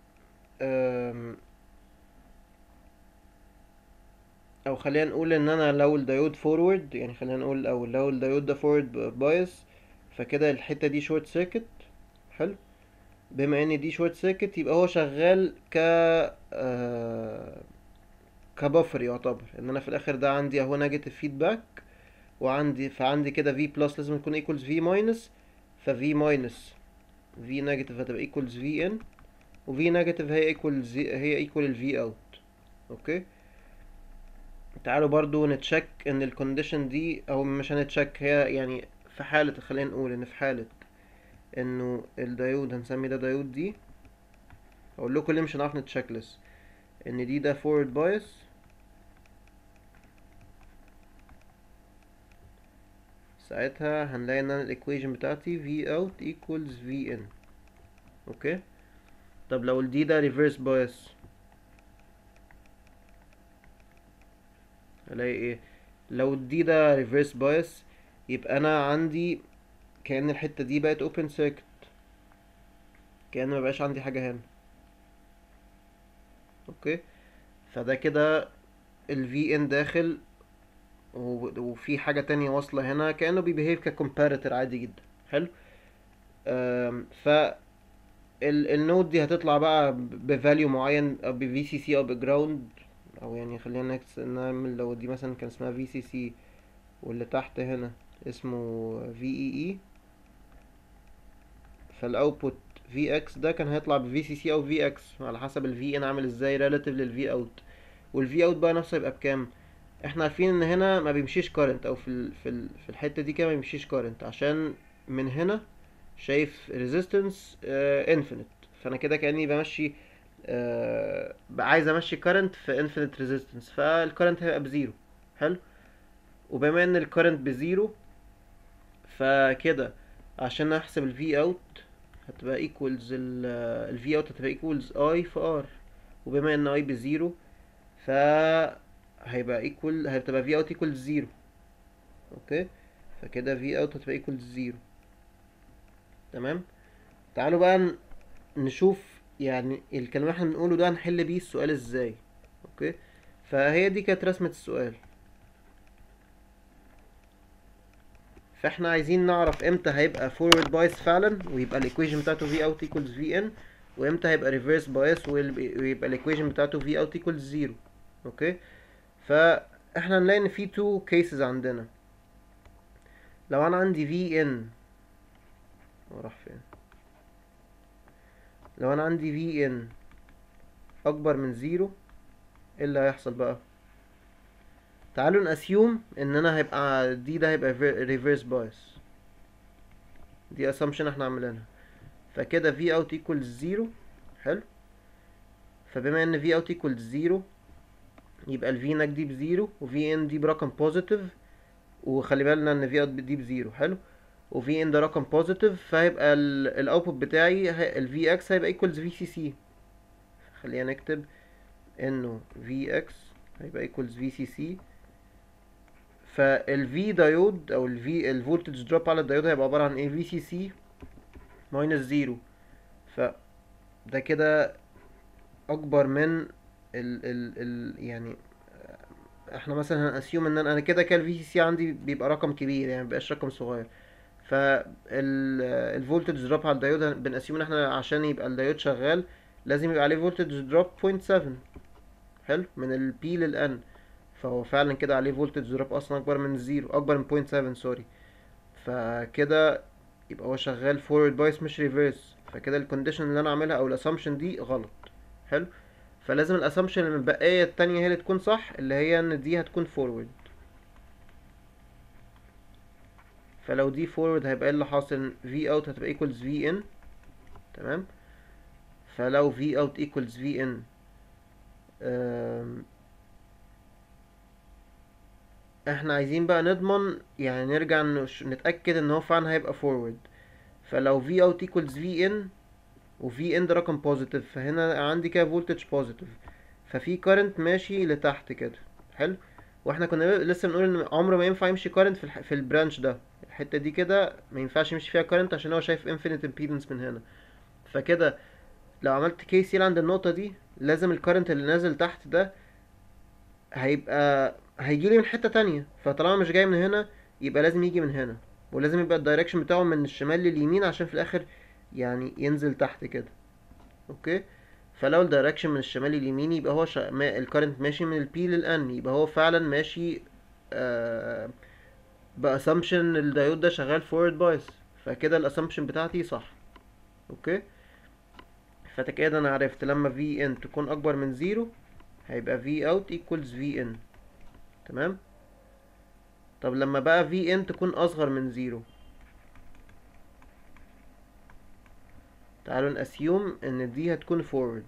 او خلينا نقول ان انا لو الدايود فورورد يعني خلينا نقول الاول لو الدايود ده فورورد بايس فكده الحته دي شورت سيركت حلو بما ان دي شورت سيركت يبقى هو شغال ك آه كبفر يعتبر ان انا في الاخر ده عندي اهو نيجاتيف فيدباك وعندي فعندي كده في بلس لازم يكون ايكوالز في ماينس ففي ماينس في نيجاتيف هتبقى ايكوالز في ان وفي نيجاتيف هي ايكوالز هي ايكوال الفي اوت اوكي تعالوا برضو نتشك ان الكونديشن دي او مش هنتشك هي يعني في حالة خلينا نقول ان في حالة انه الدايود هنسمي ده دايود دي اقول لكم ليه مش هنعرف نتشك لسه ان دي ده فورورد بايس ساعتها هنلاقي ان انا الايكويشن بتاعتي v out equals v in اوكي طب لو الدي ده ريفرس بايس الاقي ايه لو الدي ده ريفرس بايس يبقى انا عندي كأن الحتة دي بقت open circuit كأن مبقاش عندي حاجة هنا اوكي فده كده ال in داخل و- وفي حاجة تانية واصلة هنا كأنه بيبيهيف ككومباريتور عادي جدا حلو أم، ف ال- النود دي هتطلع بقى بفاليو معين ب في سي سي او بجراوند او يعني خلينا نكس- نعمل لو دي مثلا كان اسمها في سي سي واللي تحت هنا اسمه في اي اي فالاوتبوت في اكس ده كان هيطلع بفي سي سي او في اكس على حسب الفي ان عامل ازاي ريلاتيف للفي اوت والفي اوت بقى نفسه يبقى بكام احنا عارفين ان هنا ما بيمشيش كارنت او في ال في ال في الحته دي كده ما بيمشيش كارنت عشان من هنا شايف ريزيستنس انفينيت فانا كده كاني بمشي آه عايز امشي كارنت في انفينيت ريزيستنس فالكارنت هيبقى بزيرو حلو وبما ان الكارنت بزيرو فكده عشان احسب الفي اوت هتبقى ايكوالز الفي اوت هتبقى ايكوالز اي في ار وبما ان اي بزيرو ف هيبقى ايكوال هتبقى في اوت ايكوالز زيرو اوكي فكده في اوت هتبقى ايكوالز زيرو تمام تعالوا بقى ن- نشوف يعني الكلام اللي احنا بنقوله ده هنحل بيه السؤال ازاي اوكي فهي دي كانت رسمة السؤال فاحنا عايزين نعرف امتى هيبقى forward bias فعلا ويبقى الايكويشن بتاعته v out equals vn وامتى هيبقى reverse bias ويل- ويبقى الايكويشن بتاعته v out equals zero اوكي فاحنا هنلاقي ان في two cases عندنا لو انا عندي vn هو راح فين لو انا عندي vn اكبر من زيرو ايه اللي هيحصل بقى تعالوا ناسيوم ان انا هيبقى دي ده هيبقى reverse bias دي assumption احنا عاملينها فكده v out equals زيرو حلو فبما ان v out equals زيرو يبقى ال v نك دي بزيرو و v in دي برقم بوزيتيف وخلي بالنا ان v out دي بزيرو حلو و v in ده رقم بوزيتيف فهيبقى الاوتبوت بتاعي هي- ال vx هيبقى equals vcc خلينا نكتب انه vx هيبقى equals vcc فال V دايود او ال V الفولتج دروب على الدايود هيبقى عبارة عن ايه VCC ماينس زيرو ف ده كده اكبر من ال ال ال يعني احنا مثلا هنأسيوم ان انا أنا كده كده الفي سي سي عندي بيبقى رقم كبير يعني مبيبقاش رقم صغير فالفولتج دروب على الدايود هن- بنأسيوم ان احنا عشان يبقى الدايود شغال لازم يبقى عليه فولتج دروب 0.7 حلو من ال P لل N فهو فعلا كده عليه فولتج دروب اصلا اكبر من زيرو اكبر من 0.7 سوري فكده يبقى هو شغال فورورد بايس مش ريفيرس فكده الكونديشن اللي انا عاملها او الاسامبشن دي غلط حلو فلازم الاسامبشن المتبقيه التانية هي اللي تكون صح اللي هي ان دي هتكون فورورد فلو دي فورورد هيبقى ايه اللي حاصل في اوت هتبقى ايكوالز في ان تمام فلو في اوت ايكوالز في ان احنا عايزين بقى نضمن يعني نرجع نش- نتأكد ان هو فعلا هيبقى فورورد فلو في اوت equals في ان وفي ان ده رقم بوزيتيف فهنا عندي كده فولتج بوزيتيف ففي كارنت ماشي لتحت كده حلو واحنا كنا لسه بنقول ان عمره ما ينفع يمشي كارنت في الح... في البرانش ده الحته دي كده ما ينفعش يمشي فيها كارنت عشان هو شايف انفينيت امبيدنس من هنا فكده لو عملت كي سي عند النقطه دي لازم الكارنت اللي نازل تحت ده هيبقى هيجيلي من حتة تانية فطالما مش جاي من هنا يبقى لازم يجي من هنا ولازم يبقى الدايركشن بتاعه من الشمال لليمين عشان في الاخر يعني ينزل تحت كده اوكي فلو الدايركشن من الشمال لليمين يبقى هو شا... ما... الكارنت ماشي من البي للان يبقى هو فعلا ماشي آه... باسامبشن الدايود ده شغال فورورد بايس فكده الاسامبشن بتاعتي صح اوكي فكده انا عرفت لما في ان تكون اكبر من زيرو هيبقى في اوت equals في ان تمام طب لما بقى في ان تكون اصغر من زيرو تعالوا نأسيوم ان دي هتكون فورورد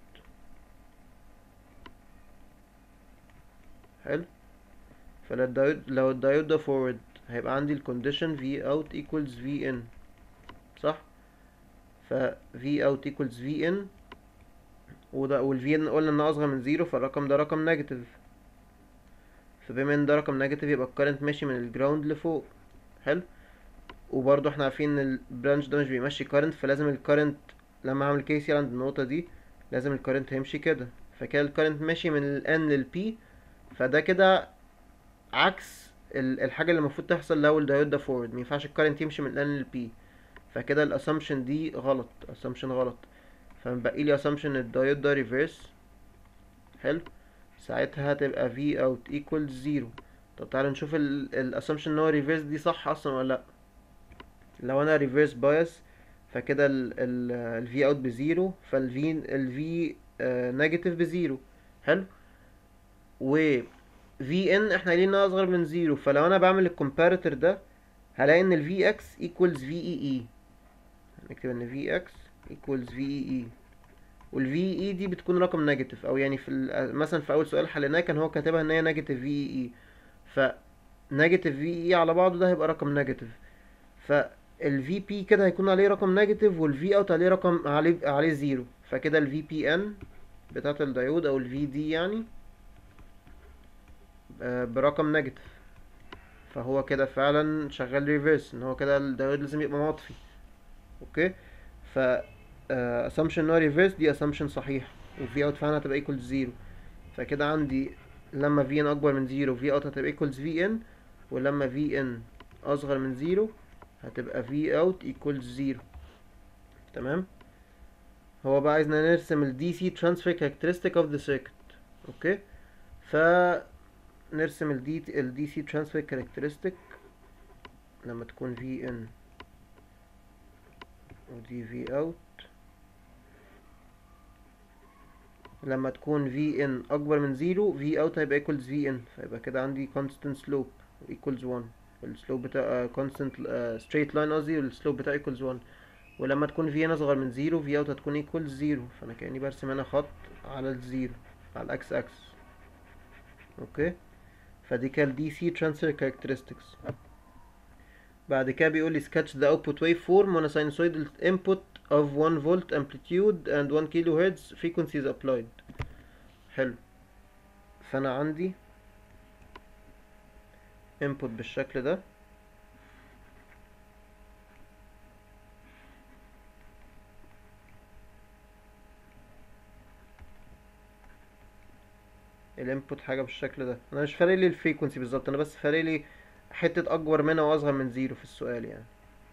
حلو فلو الدايود لو الدايود ده فورورد هيبقى عندي الكونديشن في اوت equals في ان صح ف في اوت equals في ان وده والفي ان قلنا انها اصغر من زيرو فالرقم ده رقم نيجاتيف فبما ان ده رقم نيجاتيف يبقى الكرنت ماشي من الجراوند لفوق حلو وبرضه احنا عارفين ان البرانش ده مش بيمشي كارنت فلازم الكارنت لما اعمل كي سي عند النقطة دي لازم الكارنت هيمشي كده فكده الكارنت ماشي من ال N لل P فده كده عكس ال- الحاجه اللي المفروض تحصل لو الدايود ده فورورد مينفعش الكارنت يمشي من ال لل P فكده الاسامبشن دي غلط اسامبشن غلط فمبقي لي اسامبشن الدايود ده ريفيرس حلو ساعتها هتبقى V out equals زيرو طب تعالى نشوف الاسامبشن ان هو ريفيرس دي صح اصلا ولا لا لو انا ريفيرس بايس فكده ال ال ال V out بزيرو فال V ال V نيجاتيف بزيرو حلو و VN احنا قايلين انها اصغر من زيرو فلو انا بعمل الكومباريتور ده هلاقي ان ال Vx equals VEE هنكتب ان Vx equals VEE وال VEE دي بتكون رقم نيجاتيف او يعني في ال- مثلا في اول سؤال حليناه كان هو كاتبها ان هي نيجاتيف VEE ف نيجاتيف VEE على بعضه ده هيبقى رقم نيجاتيف فال VP كده هيكون عليه رقم نيجاتيف وال V out عليه رقم عليه عليه زيرو فكده ال VPN بتاعت الدايود او ال VD يعني آه، برقم نيجاتيف فهو كده فعلا شغال ريفيرس ان هو كده الدايود لازم يبقى مطفي اوكي ف assumption ان هو ريفيرس دي assumption صحيح وفي اوت فعلا هتبقى equals زيرو فكده عندي لما في ان اكبر من زيرو في اوت هتبقى equals في ان ولما في ان اصغر من زيرو هتبقى في اوت equals زيرو تمام هو بقى عايزنا نرسم ال DC transfer characteristic of the circuit اوكي ف نرسم ال D ال DC transfer characteristic لما تكون في ان ودي في اوت لما تكون في ان اكبر من زيرو في اوت هيبقى equals في ان فيبقى كده عندي constant slope equals 1 السلوب بتاع uh, constant uh, straight line قصدي والسلوب بتاعه equals 1 ولما تكون في ان اصغر من زيرو في اوت هتكون equals زيرو فانا كأني برسم هنا خط على الزيرو على الاكس اكس اوكي فدي كان دي سي transfer characteristics بعد كده بيقول لي sketch the output waveform on a sinusoidal input of 1 volt amplitude and 1 kilohertz frequencies applied حلو فانا عندي input بالشكل ده الانبوت حاجه بالشكل ده انا مش فارق لي الفريكونسي بالظبط انا بس فارق لي حته اكبر منها واصغر من زيرو في السؤال يعني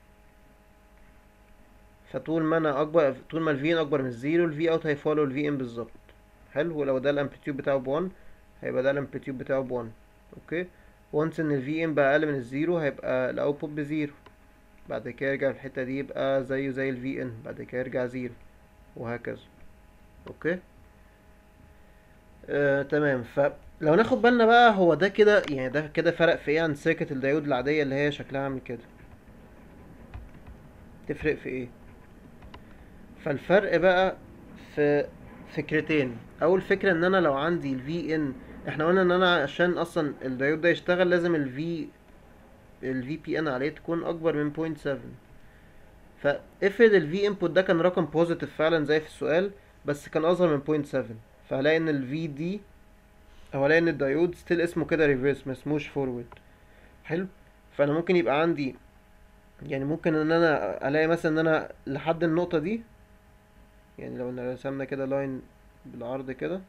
فطول ما انا اكبر طول ما الفي ان اكبر من زيرو الفي اوت هيفولو الفي ان بالظبط حلو ولو ده الامبليتيود بتاعه ب1 هيبقى ده الامبليتيود بتاعه ب1 اوكي وانس ان الفي ان بقى اقل من الزيرو هيبقى الاوتبوت بزيرو بعد كده يرجع الحته دي يبقى زيه زي الفي ان بعد كده يرجع زيرو وهكذا اوكي آه، تمام فلو ناخد بالنا بقى هو ده كده يعني ده كده فرق في ايه عن سيركت الدايود العادية اللي هي شكلها عامل كده تفرق في ايه فالفرق بقى في فكرتين اول فكرة ان انا لو عندي الفي ان احنا قلنا ان انا عشان اصلا الدايود ده يشتغل لازم الفي الفي بي ان عليه تكون اكبر من 0.7 فافرض الفي انبوت ده كان رقم بوزيتيف فعلا زي في السؤال بس كان اصغر من 0.7 فهلاقي ان ال VD او هلاقي ان الدايود ستيل اسمه كده ريفيرس ما اسموش فورورد حلو فانا ممكن يبقى عندي يعني ممكن ان انا الاقي مثلا ان انا لحد النقطة دي يعني لو إن رسمنا كده لاين بالعرض كده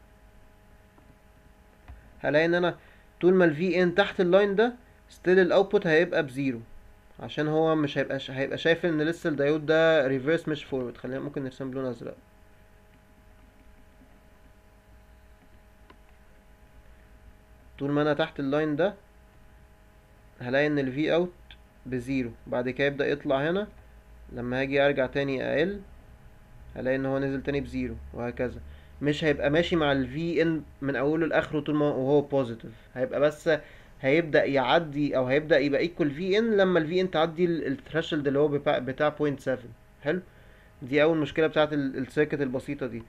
هلاقي ان انا طول ما ال VN تحت اللاين ده ستيل الاوتبوت هيبقى بزيرو عشان هو مش هيبقى هيبقى شايف ان لسه الدايود ده ريفيرس مش فورورد خلينا ممكن نرسم بلون ازرق طول ما انا تحت اللاين ده هلاقي ان ال V out بزيرو بعد كده يبدأ يطلع هنا لما هاجي ارجع تاني اقل هلاقي ان هو نزل تاني بزيرو وهكذا مش هيبقى ماشي مع ال VN من اوله لاخره طول ما وهو بوزيتيف هيبقى بس هيبدأ يعدي او هيبدأ يبقى equal VN لما ال VN تعدي الثريشولد اللي هو بتاع بتاع 0.7 حلو دي اول مشكلة بتاعت السيركت البسيطة دي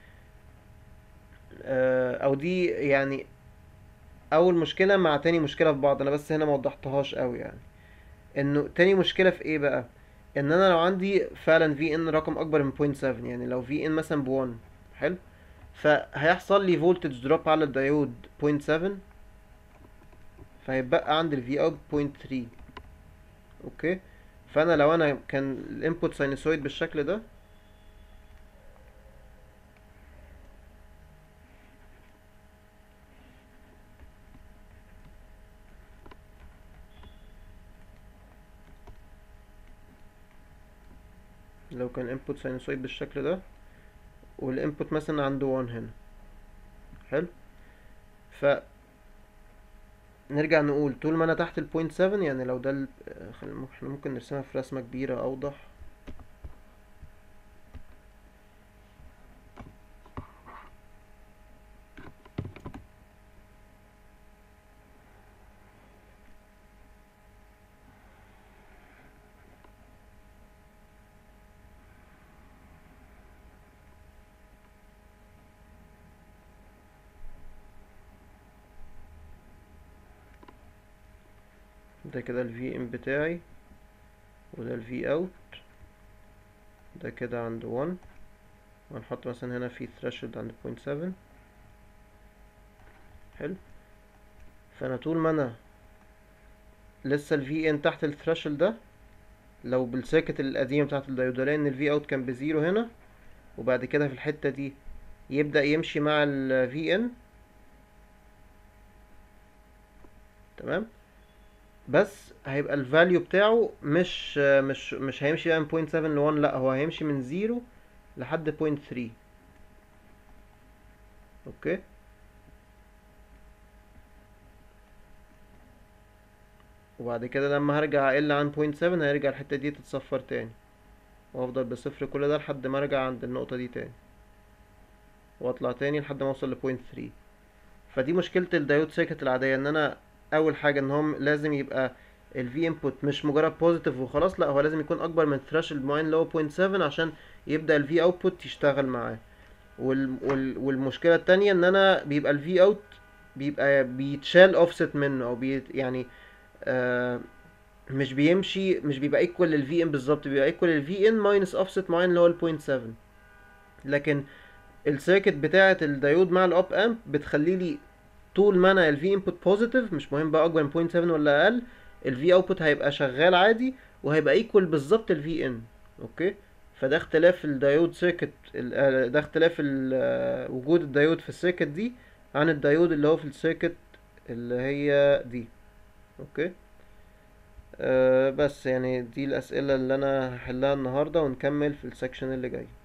آه، او دي يعني اول مشكله مع تاني مشكله في بعض انا بس هنا ما وضحتهاش قوي يعني انه تاني مشكله في ايه بقى ان انا لو عندي فعلا في ان رقم اكبر من 0.7 يعني لو في ان مثلا ب1 حلو فهيحصل لي فولتج دروب على الدايود 0.7 فهيبقى عندي الفي اوت 0.3 اوكي فانا لو انا كان الانبوت ساينوسويد بالشكل ده لو كان input ساينوسويد بالشكل ده والانبوت مثلا عنده 1 هنا حلو ف نرجع نقول طول ما انا تحت البوينت 7 يعني لو ده ال... خلينا احنا ممكن نرسمها في رسمة كبيرة اوضح ده كده ال VM بتاعي وده ال Vout ده كده عند 1 وهنحط مثلا هنا في threshold عند 0.7 حلو فانا طول ما انا لسه ال VN تحت ال threshold ده لو بالساكت القديمة بتاعت الدايود الاقي ان ال Vout كان بزيرو هنا وبعد كده في الحتة دي يبدأ يمشي مع ال VN تمام بس هيبقى الفاليو بتاعه مش مش مش هيمشي بقى من بوينت 7 ل 1 لا هو هيمشي من 0 لحد بوينت 3 اوكي وبعد كده لما هرجع اقل عن بوينت 7 هيرجع الحتة دي تتصفر تاني وافضل بصفر كل ده لحد ما ارجع عند النقطة دي تاني واطلع تاني لحد ما اوصل لبوينت 3 فدي مشكلة الدايود سيركت العادية ان انا اول حاجه ان هم لازم يبقى ال V input مش مجرد بوزيتيف وخلاص لا هو لازم يكون اكبر من threshold معين اللي هو 0.7 عشان يبدا ال V output يشتغل معاه وال وال والمشكله التانية ان انا بيبقى ال V out بيبقى بيتشال offset منه او بيت يعني آه مش بيمشي مش بيبقى equal لل V in بالظبط بيبقى equal لل V in minus offset معين اللي هو ال 0.7 لكن السيركت بتاعه الدايود مع الاب امب بتخلي لي طول ما انا ال V input positive مش مهم بقى اكبر من 0.7 ولا اقل ال V output هيبقى شغال عادي وهيبقى equal بالظبط ال V in اوكي فده اختلاف الدايود سيركت ده اختلاف وجود الدايود في السيركت دي عن الدايود اللي هو في السيركت اللي هي دي اوكي أه بس يعني دي الاسئله اللي انا هحلها النهارده ونكمل في السكشن اللي جاي